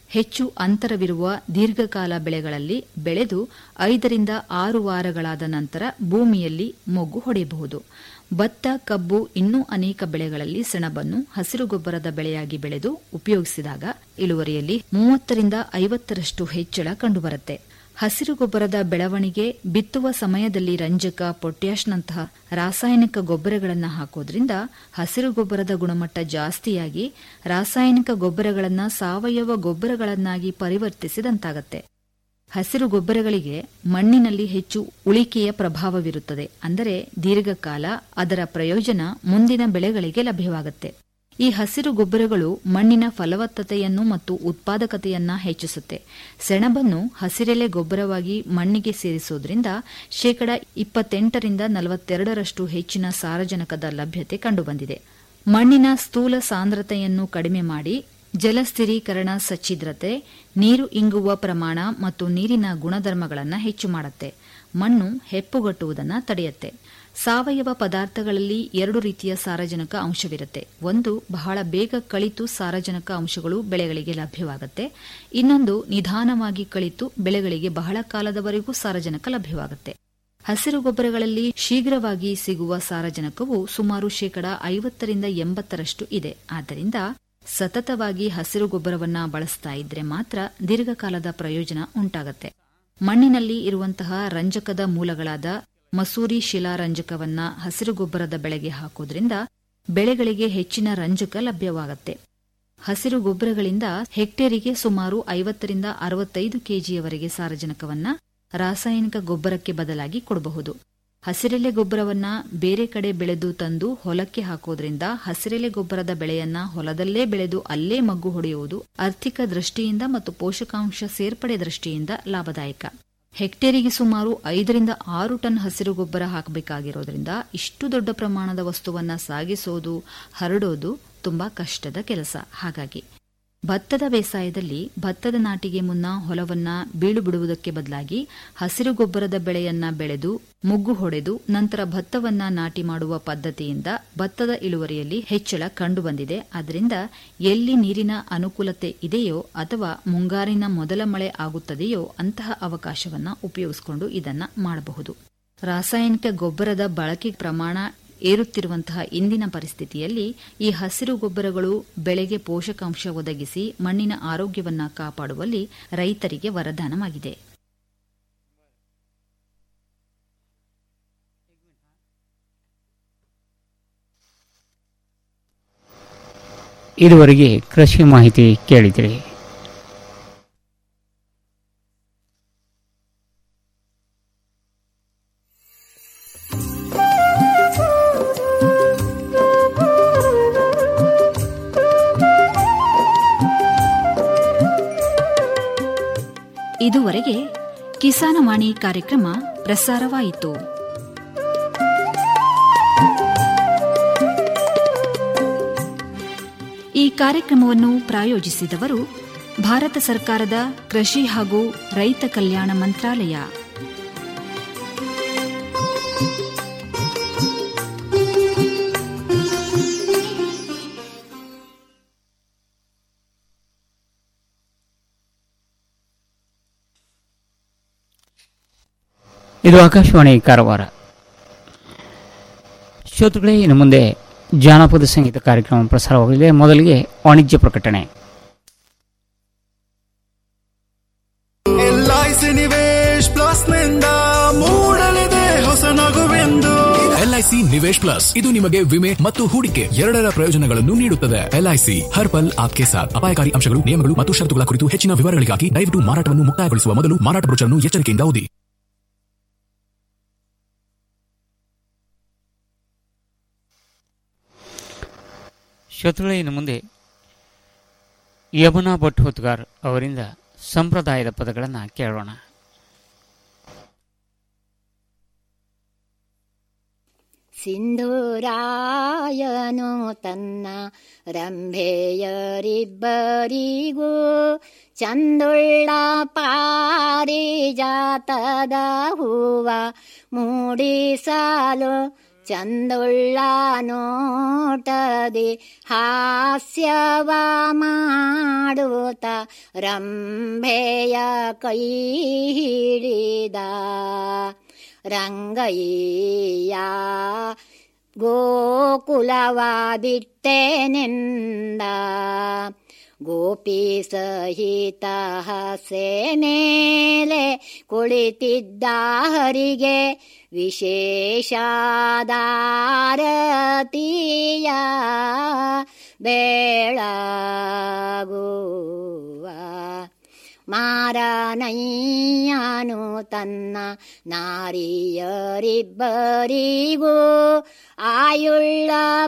ಹೆಚ್ಚು ಅಂತರವಿರುವ ದೀರ್ಘಕಾಲ ಬೆಳೆಗಳಲ್ಲಿ ಬೆಳೆದು ಐದರಿಂದ ಆರು ವಾರಗಳಾದ ನಂತರ ಭೂಮಿಯಲ್ಲಿ ಮೊಗ್ಗು ಹೊಡೆಯಬಹುದು ಭತ್ತ ಕಬ್ಬು ಇನ್ನೂ ಅನೇಕ ಬೆಳೆಗಳಲ್ಲಿ ಸೆಣಬನ್ನು ಹಸಿರು ಗೊಬ್ಬರದ ಬೆಳೆಯಾಗಿ ಬೆಳೆದು ಉಪಯೋಗಿಸಿದಾಗ ಇಳುವರಿಯಲ್ಲಿ ಮೂವತ್ತರಿಂದ ಐವತ್ತರಷ್ಟು ಹೆಚ್ಚಳ ಕಂಡುಬರುತ್ತೆ ಹಸಿರು ಗೊಬ್ಬರದ ಬೆಳವಣಿಗೆ ಬಿತ್ತುವ ಸಮಯದಲ್ಲಿ ರಂಜಕ ಪೊಟ್ಯಾಷ್ನಂತಹ ರಾಸಾಯನಿಕ ಗೊಬ್ಬರಗಳನ್ನು ಹಾಕೋದ್ರಿಂದ ಹಸಿರು ಗೊಬ್ಬರದ ಗುಣಮಟ್ಟ ಜಾಸ್ತಿಯಾಗಿ ರಾಸಾಯನಿಕ ಗೊಬ್ಬರಗಳನ್ನು ಸಾವಯವ ಗೊಬ್ಬರಗಳನ್ನಾಗಿ ಪರಿವರ್ತಿಸಿದಂತಾಗತ್ತೆ ಹಸಿರು ಗೊಬ್ಬರಗಳಿಗೆ ಮಣ್ಣಿನಲ್ಲಿ ಹೆಚ್ಚು ಉಳಿಕೆಯ ಪ್ರಭಾವವಿರುತ್ತದೆ ಅಂದರೆ ದೀರ್ಘಕಾಲ ಅದರ ಪ್ರಯೋಜನ ಮುಂದಿನ ಬೆಳೆಗಳಿಗೆ ಲಭ್ಯವಾಗುತ್ತೆ ಈ ಹಸಿರು ಗೊಬ್ಬರಗಳು ಮಣ್ಣಿನ ಫಲವತ್ತತೆಯನ್ನು ಮತ್ತು ಉತ್ಪಾದಕತೆಯನ್ನ ಹೆಚ್ಚಿಸುತ್ತೆ ಸೆಣಬನ್ನು ಹಸಿರೆಲೆ ಗೊಬ್ಬರವಾಗಿ ಮಣ್ಣಿಗೆ ಸೇರಿಸುವುದರಿಂದ ಶೇಕಡ ಇಪ್ಪತ್ತೆಂಟರಿಂದ ನಲವತ್ತೆರಡರಷ್ಟು ಹೆಚ್ಚಿನ ಸಾರಜನಕದ ಲಭ್ಯತೆ ಕಂಡುಬಂದಿದೆ ಮಣ್ಣಿನ ಸ್ಥೂಲ ಸಾಂದ್ರತೆಯನ್ನು ಕಡಿಮೆ ಮಾಡಿ ಜಲಸ್ಥಿರೀಕರಣ ಸಚ್ಛಿದ್ರತೆ ನೀರು ಇಂಗುವ ಪ್ರಮಾಣ ಮತ್ತು ನೀರಿನ ಗುಣಧರ್ಮಗಳನ್ನು ಹೆಚ್ಚು ಮಾಡುತ್ತೆ ಮಣ್ಣು ಹೆಪ್ಪುಗಟ್ಟುವುದನ್ನು ತಡೆಯುತ್ತೆ ಸಾವಯವ ಪದಾರ್ಥಗಳಲ್ಲಿ ಎರಡು ರೀತಿಯ ಸಾರಜನಕ ಅಂಶವಿರುತ್ತೆ ಒಂದು ಬಹಳ ಬೇಗ ಕಳಿತು ಸಾರಜನಕ ಅಂಶಗಳು ಬೆಳೆಗಳಿಗೆ ಲಭ್ಯವಾಗುತ್ತೆ ಇನ್ನೊಂದು ನಿಧಾನವಾಗಿ ಕಳಿತು ಬೆಳೆಗಳಿಗೆ ಬಹಳ ಕಾಲದವರೆಗೂ ಸಾರಜನಕ ಲಭ್ಯವಾಗುತ್ತೆ ಹಸಿರು ಗೊಬ್ಬರಗಳಲ್ಲಿ ಶೀಘ್ರವಾಗಿ ಸಿಗುವ ಸಾರಜನಕವು ಸುಮಾರು ಶೇಕಡ ಐವತ್ತರಿಂದ ಎಂಬತ್ತರಷ್ಟು ಇದೆ ಆದ್ದರಿಂದ ಸತತವಾಗಿ ಹಸಿರು ಗೊಬ್ಬರವನ್ನ ಬಳಸ್ತಾ ಇದ್ರೆ ಮಾತ್ರ ದೀರ್ಘಕಾಲದ ಪ್ರಯೋಜನ ಉಂಟಾಗತ್ತೆ ಮಣ್ಣಿನಲ್ಲಿ ಇರುವಂತಹ ರಂಜಕದ ಮೂಲಗಳಾದ ಮಸೂರಿ ಶಿಲಾರಂಜಕವನ್ನ ಹಸಿರು ಗೊಬ್ಬರದ ಬೆಳೆಗೆ ಹಾಕೋದ್ರಿಂದ ಬೆಳೆಗಳಿಗೆ ಹೆಚ್ಚಿನ ರಂಜಕ ಲಭ್ಯವಾಗುತ್ತೆ ಹಸಿರು ಗೊಬ್ಬರಗಳಿಂದ ಹೆಕ್ಟೇರಿಗೆ ಸುಮಾರು ಐವತ್ತರಿಂದ ಅರವತ್ತೈದು ಕೆಜಿಯವರೆಗೆ ಸಾರಜನಕವನ್ನ ರಾಸಾಯನಿಕ ಗೊಬ್ಬರಕ್ಕೆ ಬದಲಾಗಿ ಕೊಡಬಹುದು ಹಸಿರೆಲೆ ಗೊಬ್ಬರವನ್ನ ಬೇರೆ ಕಡೆ ಬೆಳೆದು ತಂದು ಹೊಲಕ್ಕೆ ಹಾಕೋದ್ರಿಂದ ಹಸಿರೆಲೆ ಗೊಬ್ಬರದ ಬೆಳೆಯನ್ನ ಹೊಲದಲ್ಲೇ ಬೆಳೆದು ಅಲ್ಲೇ ಮಗ್ಗು ಹೊಡೆಯುವುದು ಆರ್ಥಿಕ ದೃಷ್ಟಿಯಿಂದ ಮತ್ತು ಪೋಷಕಾಂಶ ಸೇರ್ಪಡೆ ದೃಷ್ಟಿಯಿಂದ ಲಾಭದಾಯಕ ಹೆಕ್ಟೇರಿಗೆ ಸುಮಾರು ಐದರಿಂದ ಆರು ಟನ್ ಹಸಿರು ಗೊಬ್ಬರ ಹಾಕಬೇಕಾಗಿರೋದ್ರಿಂದ ಇಷ್ಟು ದೊಡ್ಡ ಪ್ರಮಾಣದ ವಸ್ತುವನ್ನ ಸಾಗಿಸೋದು ಹರಡೋದು ತುಂಬಾ ಕಷ್ಟದ ಕೆಲಸ ಹಾಗಾಗಿ ಭತ್ತದ ಬೇಸಾಯದಲ್ಲಿ ಭತ್ತದ ನಾಟಿಗೆ ಮುನ್ನ ಹೊಲವನ್ನ ಬೀಳು ಬಿಡುವುದಕ್ಕೆ ಬದಲಾಗಿ ಹಸಿರು ಗೊಬ್ಬರದ ಬೆಳೆಯನ್ನ ಬೆಳೆದು ಮುಗ್ಗು ಹೊಡೆದು ನಂತರ ಭತ್ತವನ್ನ ನಾಟಿ ಮಾಡುವ ಪದ್ಧತಿಯಿಂದ ಭತ್ತದ ಇಳುವರಿಯಲ್ಲಿ ಹೆಚ್ಚಳ ಕಂಡುಬಂದಿದೆ ಆದ್ದರಿಂದ ಎಲ್ಲಿ ನೀರಿನ ಅನುಕೂಲತೆ ಇದೆಯೋ ಅಥವಾ ಮುಂಗಾರಿನ ಮೊದಲ ಮಳೆ ಆಗುತ್ತದೆಯೋ ಅಂತಹ ಅವಕಾಶವನ್ನ ಉಪಯೋಗಿಸಿಕೊಂಡು ಇದನ್ನ ಮಾಡಬಹುದು ರಾಸಾಯನಿಕ ಗೊಬ್ಬರದ ಬಳಕೆ ಪ್ರಮಾಣ ಏರುತ್ತಿರುವಂತಹ ಇಂದಿನ ಪರಿಸ್ಥಿತಿಯಲ್ಲಿ ಈ ಹಸಿರು ಗೊಬ್ಬರಗಳು ಬೆಳೆಗೆ ಪೋಷಕಾಂಶ ಒದಗಿಸಿ ಮಣ್ಣಿನ ಆರೋಗ್ಯವನ್ನ ಕಾಪಾಡುವಲ್ಲಿ ರೈತರಿಗೆ ವರದಾನವಾಗಿದೆ ಇದುವರೆಗೆ ಕೃಷಿ ಮಾಹಿತಿ ಕೇಳಿದಿರಿ ಇದುವರೆಗೆ ಕಿಸಾನವಾಣಿ ಕಾರ್ಯಕ್ರಮ ಪ್ರಸಾರವಾಯಿತು ಈ ಕಾರ್ಯಕ್ರಮವನ್ನು ಪ್ರಾಯೋಜಿಸಿದವರು ಭಾರತ ಸರ್ಕಾರದ ಕೃಷಿ ಹಾಗೂ ರೈತ ಕಲ್ಯಾಣ ಮಂತ್ರಾಲಯ ಇದು ಆಕಾಶವಾಣಿ ಕಾರವಾರ ಶ್ರೋತೃಗಳೇ ಇನ್ನು ಮುಂದೆ ಜಾನಪದ ಸಂಗೀತ ಕಾರ್ಯಕ್ರಮ ಪ್ರಸಾರವಾಗಲಿದೆ ಮೊದಲಿಗೆ ವಾಣಿಜ್ಯ ಪ್ರಕಟಣೆ ಎಲ್ಐಸಿ ನಿವೇಶ್ ಪ್ಲಸ್ ನಿಂದ ಮೂಡಲಿದೆ ಹೊಸ ನಗುವೆಂದು ಎಲ್ಐಸಿ ನಿವೇಶ್ ಪ್ಲಸ್ ಇದು ನಿಮಗೆ ವಿಮೆ ಮತ್ತು ಹೂಡಿಕೆ ಎರಡರ ಪ್ರಯೋಜನಗಳನ್ನು ನೀಡುತ್ತದೆ ಎಲ್ಐಸಿ ಹರ್ ಪಲ್ ಆಪ್ಕೆ ಸಾಥ್ ಅಪಾಯಕಾರಿ ಅಂಶಗಳು ನಿಯಮಗಳು ಮತ್ತು ಷರತ್ತುಗಳ ಕುರಿತು ಹೆಚ್ಚಿನ ವಿವರಗಳಿಗಾಗಿ ದಯವಿಟ್ಟು ಮಾರಾಟವನ್ನು ಮುಕ್ತಾಯಗೊಳಿಸುವ ಮೊದಲು ಮಾರಾಟ ಬ್ರೋಚರ್ನ್ನು ಎಚ್ಚರಿಕೆಯಿಂದ ಓದಿ ಶ್ರೋತೃಗಳೇ ಇನ್ನು ಮುಂದೆ ಯಮುನಾ ಭಟ್ ಹೊತ್ಗಾರ್ ಅವರಿಂದ ಸಂಪ್ರದಾಯದ ಪದಗಳನ್ನು ಕೇಳೋಣ ಸಿಂಧೂರಾಯನು ತನ್ನ ರಂಭೆಯರಿಬ್ಬರಿಗೂ ಚಂದುಳ್ಳ ಪಾರಿಜಾತದ ಹೂವ ಮೂಡಿಸಲು ಚಂದುಳ್ಳ ನೋಟದಿ ಹಾಸ್ಯವ ಮಾಡುತ್ತ ರಂಭೆಯ ಕೈ ಹಿಡಿದ ರಂಗಯ್ಯ ಗೋಕುಲವ ಬಿಟ್ಟೆನೆಂದ ಗೋಪಿ ಸಹಿತ ಹಸೆ ಮೇಲೆ ಕುಳಿತಿದ್ದ ಹರಿಗೆ ವಿಶೇಷಾದಾರತಿಯ ಬೆಳಗುವ ಮಾರನಯ್ಯನು ತನ್ನ ನಾರಿಯರಿಬ್ಬರಿಗೂ ಆಯುಳ್ಳ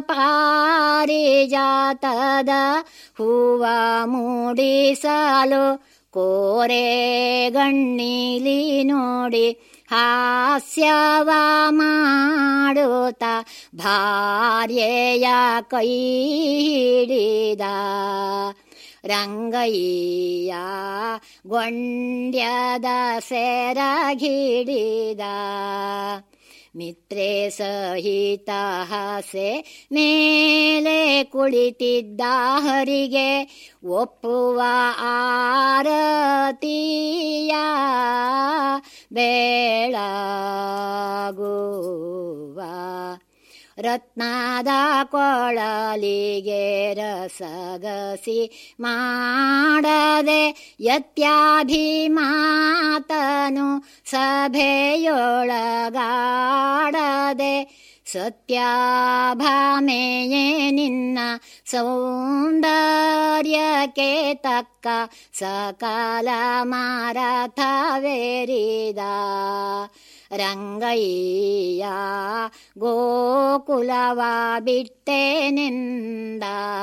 ಪಾರಿಜಾತದ ಹೂವ ಮೂಡಿಸಲು ಕೋರೆ ಗಣ್ಣಿಲಿ ನೋಡಿ ಹಾಸ್ಯವ ಮಾಡುತ್ತ ಭಾರ್ಯೆಯ ಕೈ ಹಿಡಿದ ರಂಗಯ್ಯ ಗೊಂಡ್ಯದ ಸೆರಗಿಡಿದ ಮಿತ್ರೆ ಸಹಿತ ಹಸೆ ಮೇಲೆ ಕುಳಿತಿದ್ದ ಹರಿಗೆ ಒಪ್ಪುವ ಆರತಿಯ ಬೆಳಗುವ ರತ್ನದ ಕೊಳಲಿಗೆ ರಸಗಸಿ ಮಾಡದೆ ಯತ್ಯಾಭಿಮಾತನು ಸಭೆಯೊಳಗಾಡದೆ ಸತ್ಯಾಭಾಮೆಯೇ ನಿನ್ನ ಸೌಂದರ್ಯಕ್ಕೆ ತಕ್ಕ ಸಕಲ ಮಾರಥವೇರಿದ ರಂಗಯ್ಯ ಗೋಕುಲವ ಬಿಟ್ಟೆನೆಂದ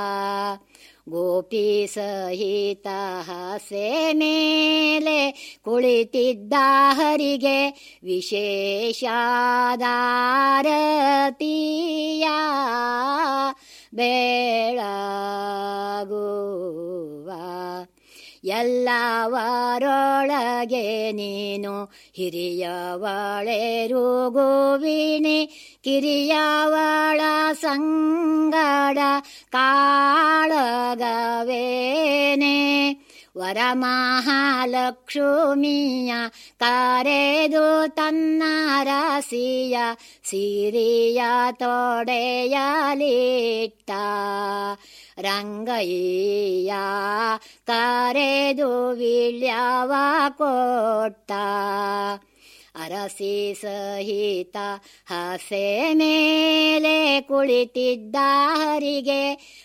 ಗೋಪಿ ಸಹಿತ ಹಸೆ ಮೇಲೆ ಕುಳಿತಿದ್ದ ಹರಿಗೆ ವಿಶೇಷಾದಾರತಿಯ ಬೆಳಗುವ ಎಲ್ಲವರೊಳಗೆ ನೀನು ಹಿರಿಯವಳೆರುಗುವಿಣಿ ಕಿರಿಯವಳ ಸಂಗಡ ಕಾಳಗವೇನೆ ವರಮಹಾಲಕ್ಷ್ಮಿಯ ಕರೆದು ತನ್ನ ರಸಿಯ ಸಿರಿಯ ತೊಡೆಯಲಿಟ್ಟ ರಂಗಯ್ಯ ಕರೆದು ವಿಳ್ಯವ ಕೊಟ್ಟ ಅರಸಿ ಸಹಿತ ಹಸೆ ಮೇಲೆ ಕುಳಿತಿದ್ದ ಹರಿಗೆ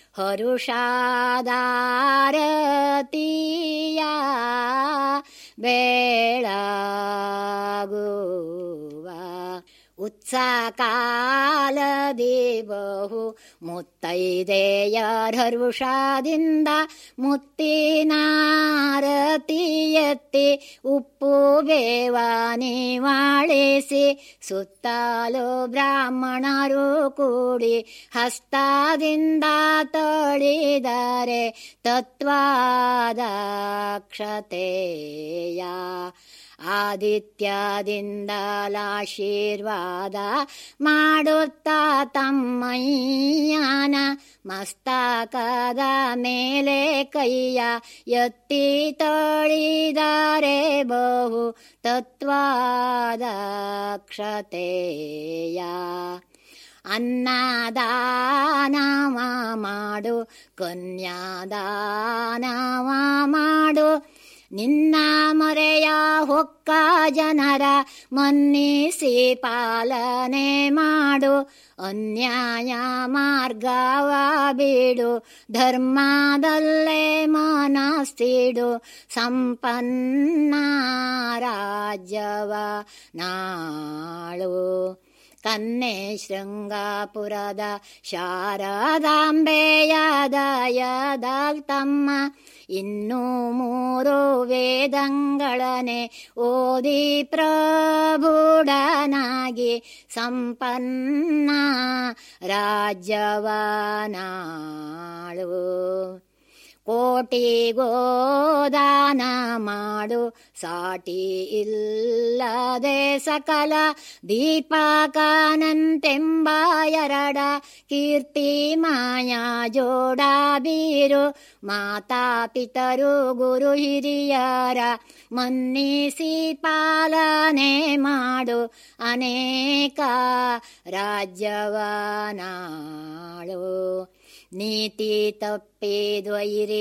ಹರುಷಾದಾರತಿಯ ಬೆಳಗುವ ಉತ್ಸಾಕಾಲದಿ ಬಹು ಮುತ್ತೈದೆಯರ್ಹರುಷದಿಂದ ಮುತ್ತಿನಾರತಿ ಎತ್ತಿ ಉಪ್ಪು ಬೇವಾನಿ ವಾಳಿಸಿ ಸುತ್ತಲೂ ಬ್ರಾಹ್ಮಣರು ಕೂಡಿ ಹಸ್ತದಿಂದ ತೊಳಿದರೆ ತತ್ವಾದಕ್ಷತೆಯ ಆದಿತ್ಯದಿಂದಲಾಶೀರ್ವಾದ ಮಾಡುತ್ತಾ ತಮ್ಮಯ್ಯನ ಮಸ್ತಕದ ಮೇಲೆ ಕೈಯ ಎತ್ತಿ ತೊಳಿದರೆ ಬಹು ತತ್ವಾದಕ್ಷತೆಯ ಅನ್ನದಾನವ ಮಾಡು ಕನ್ಯಾದಾನವ ಮಾಡು ನಿನ್ನ ಮೊರೆಯ ಹೊಕ್ಕ ಜನರ ಮನ್ನಿಸಿ ಪಾಲನೆ ಮಾಡು ಅನ್ಯಾಯ ಮಾರ್ಗವ ಬಿಡು ಧರ್ಮದಲ್ಲೇ ಮನಸ್ಸಿಡು ಸಂಪನ್ನ ರಾಜ್ಯವ ನಾಳು ಕನ್ನೆ ಶೃಂಗಾಪುರದ ಶಾರದಾಂಬೆಯ ದಯದಲ್ ತಮ್ಮ ಇನ್ನೂ ಮೂರು ವೇದಂಗಳನೆ ಓದಿ ಪ್ರಭುಡನಾಗಿ ಸಂಪನ್ನ ರಾಜ್ಯವನಾಳು ಕೋಟಿ ಗೋದಾನ ಮಾಡು ಸಾಟಿ ಇಲ್ಲದೆ ಸಕಲ ದೀಪಕಾನಂತೆಂಬ ಎರಡ ಕೀರ್ತಿ ಮಾಯಾ ಜೋಡ ಬೀರು ಮಾತಾ ಪಿತರು ಗುರು ಹಿರಿಯರ ಮನ್ನಿಸಿ ಪಾಲನೆ ಮಾಡು ಅನೇಕ ರಾಜ್ಯವನಾಳು ನೀತಿ ತಪ್ಪಿದ್ವೈರಿಗಾಳ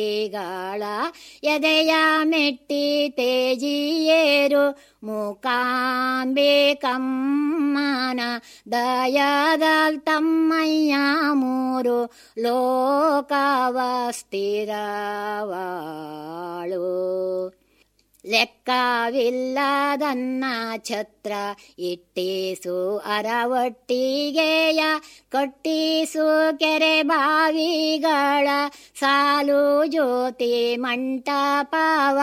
ಎದೆಯ ಮೆಟ್ಟಿ ತೇಜಿಯೇರು ಮೂಕಾಂಬೆ ಕಮ್ಮನ ದಯದಲ್ ತಮ್ಮಯ್ಯ ಮೂರು ಲೋಕವ ಸ್ಥಿರವಾಳು ಲೆಕ್ಕವಿಲ್ಲದನ್ನ ಛತ್ರ ಇಟ್ಟಿಸು ಅರವಟ್ಟಿಗೆಯ ಕಟ್ಟಿಸು ಕೆರೆ ಬಾವಿಗಳ ಸಾಲು ಜ್ಯೋತಿ ಮಂಟಪವ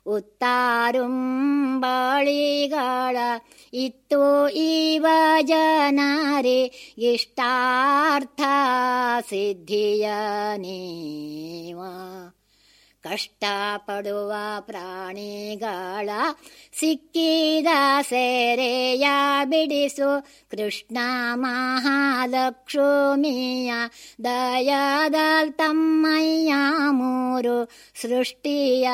ಉತ್ತಾರುಂಬಳಿಗಳ ಇತ್ತು ಇವ ಜನರೇ ಇಷ್ಟಾರ್ಥ ಸಿದ್ಧಿಯ ನೀವ ಕಷ್ಟಪಡುವ ಪ್ರಾಣಿಗಳ ಸಿಕ್ಕಿದ ಸೆರೆಯ ಬಿಡಿಸು ಕೃಷ್ಣ ಮಹಾಲಕ್ಷ್ಮಿಯ ದಯದಲ್ ತಮ್ಮಯ್ಯ ಮೂರು ಸೃಷ್ಟಿಯ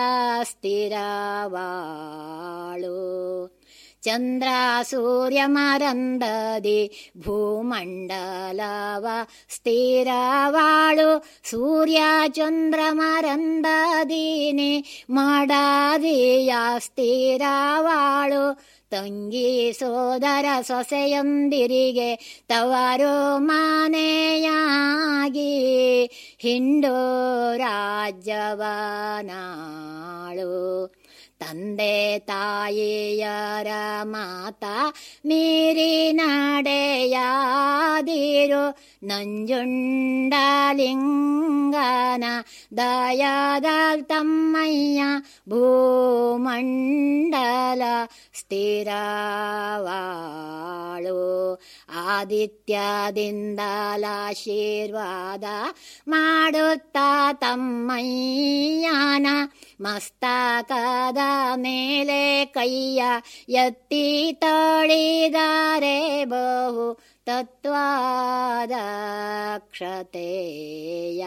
ಸ್ಥಿರವಾಳು ಚಂದ್ರ ಸೂರ್ಯ ಮರಂದದಿ ಭೂಮಂಡಲವ ಸ್ಥಿರವಾಳು ಸೂರ್ಯ ಚಂದ್ರ ಮರಂದದಿನಿ ಮಾಡದಿಯ ಸ್ಥಿರವಾಳು ತಂಗಿ ಸೋದರ ಸೊಸೆಯೊಂದಿರಿಗೆ ತವರು ಮನೆಯಾಗಿ ಹಿಂಡು ರಾಜ್ಯವನಾಳು ತಂದೆ ತಾಯಿಯರ ಮಾತ ಮೀರಿ ನಡೆಯಾದಿರು ನಂಜುಂಡಲಿಂಗನ ದಯದ ತಮ್ಮಯ್ಯ ಭೂಮಂಡಲ ಸ್ಥಿರವಾಳು ಆದಿತ್ಯದಿಂದಲಾಶೀರ್ವಾದ ಮಾಡುತ್ತಾ ತಮ್ಮಯ್ಯನ ಮಸ್ತಕದ ಮೇಲೆ ಕೈಯ ಎತ್ತಿ ತೊಳಿದರೆ ಬಹು ತತ್ವಾದಕ್ಷತೆಯ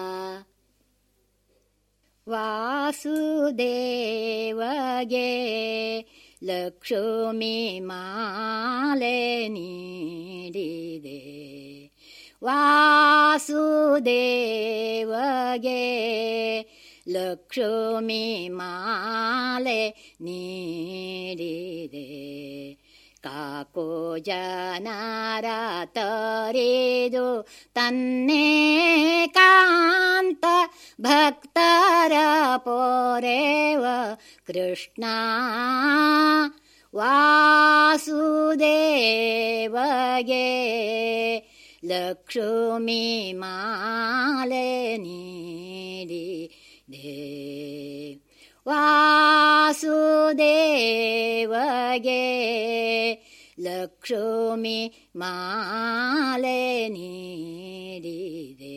ವಾಸುದೇವಗೆ ಲಕ್ಷ್ಮಿ ಮಾಲೆ ನೀಡಿದೆ ವಾಸುದೇವಗೆ ಲಕ್ಷ್ಮಿ ಮಾಲೆ ನೀಡಿದೆ ಕಾಕೋ ಜನರ ತರಿದು ತನ್ನೇ ಕಾಂತ ಭಕ್ತರ ಪೋರೆವ ಕೃಷ್ಣ ವಾಸುದೇವಗೆ ಲಕ್ಷ್ಮಿ ಮಾಲೆ ನೀಡಿದೆ ವಾಸುದೇವಗೆ ಲಕ್ಷ್ಮಿ ಮಾಲೆ ನೀಡಿದೆ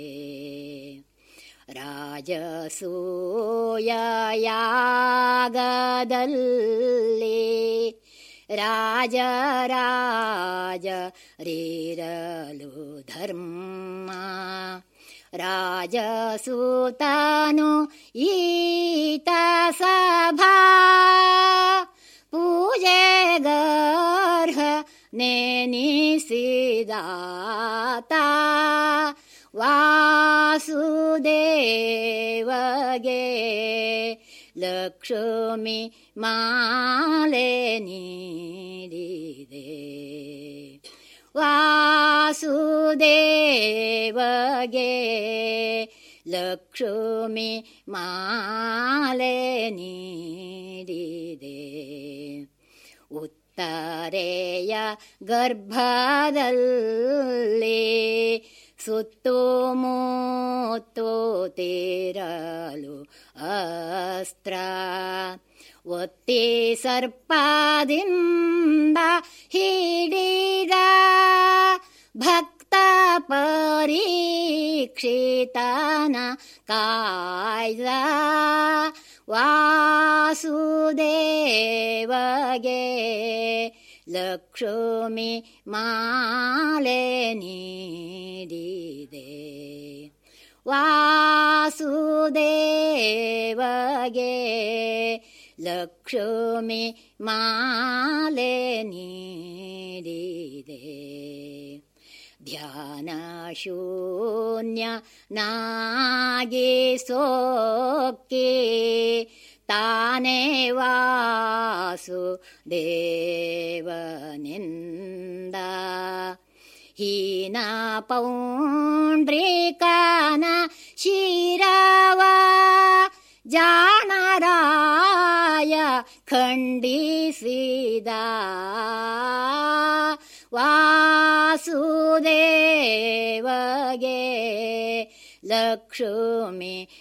ರಾಜಸೂಯಯಾಗದಲ್ಲಿ ರಾಜ ರಾಜ ರೀರಲು ಧರ್ಮ ರಾಜಸೂತನು ಈತ ಸಭಾ ಪೂಜೆ ಗರ್ಹ ನೆನಿಸಿದಾತ ವಾಸುದೇವಗೆ ಲಕ್ಷ್ಮಿ ಮಾಲೆ ನೀಡಿದೆ ವಾಸುದೇವಗೆ ಲಕ್ಷ್ಮಿ ಮಾಲೆ ನೀಡಿದೆ ಉತ್ತರೆಯ ಗರ್ಭದಲ್ಲಿ ಸುತ್ತುಮುತ್ತು ತೀರಲು ಅಸ್ತ್ರ ಒತ್ತಿ ಸರ್ಪದಿಂದ ಹಿಡಿದ ಭಕ್ತ ಪರೀಕ್ಷಿತನ ಕಾಯ್ದ ವಾಸುದೇವಗೆ ಲಕ್ಷ್ಮಿ ಮಾಲೆ ನೀಡಿದೆ ವಾಸುದೇವಗೆ ಲಕ್ಷ್ಮಿ ಮಾಲೆ ನೀಡಿದೆ ಧ್ಯಾನ ಶೂನ್ಯ ನಾಗಿ ಸೋಕ್ಕಿ ತಾನೇ ವಾಸು ದೇವನಿಂದ ಹೀನ ಪೌಂಡ್ರಿಕನ ಶಿರವ ಜಾಣರಾಯ ಖಂಡಿಸಿದ ವಾಸುದೇವಗೆ ಲಕ್ಷ್ಮಿ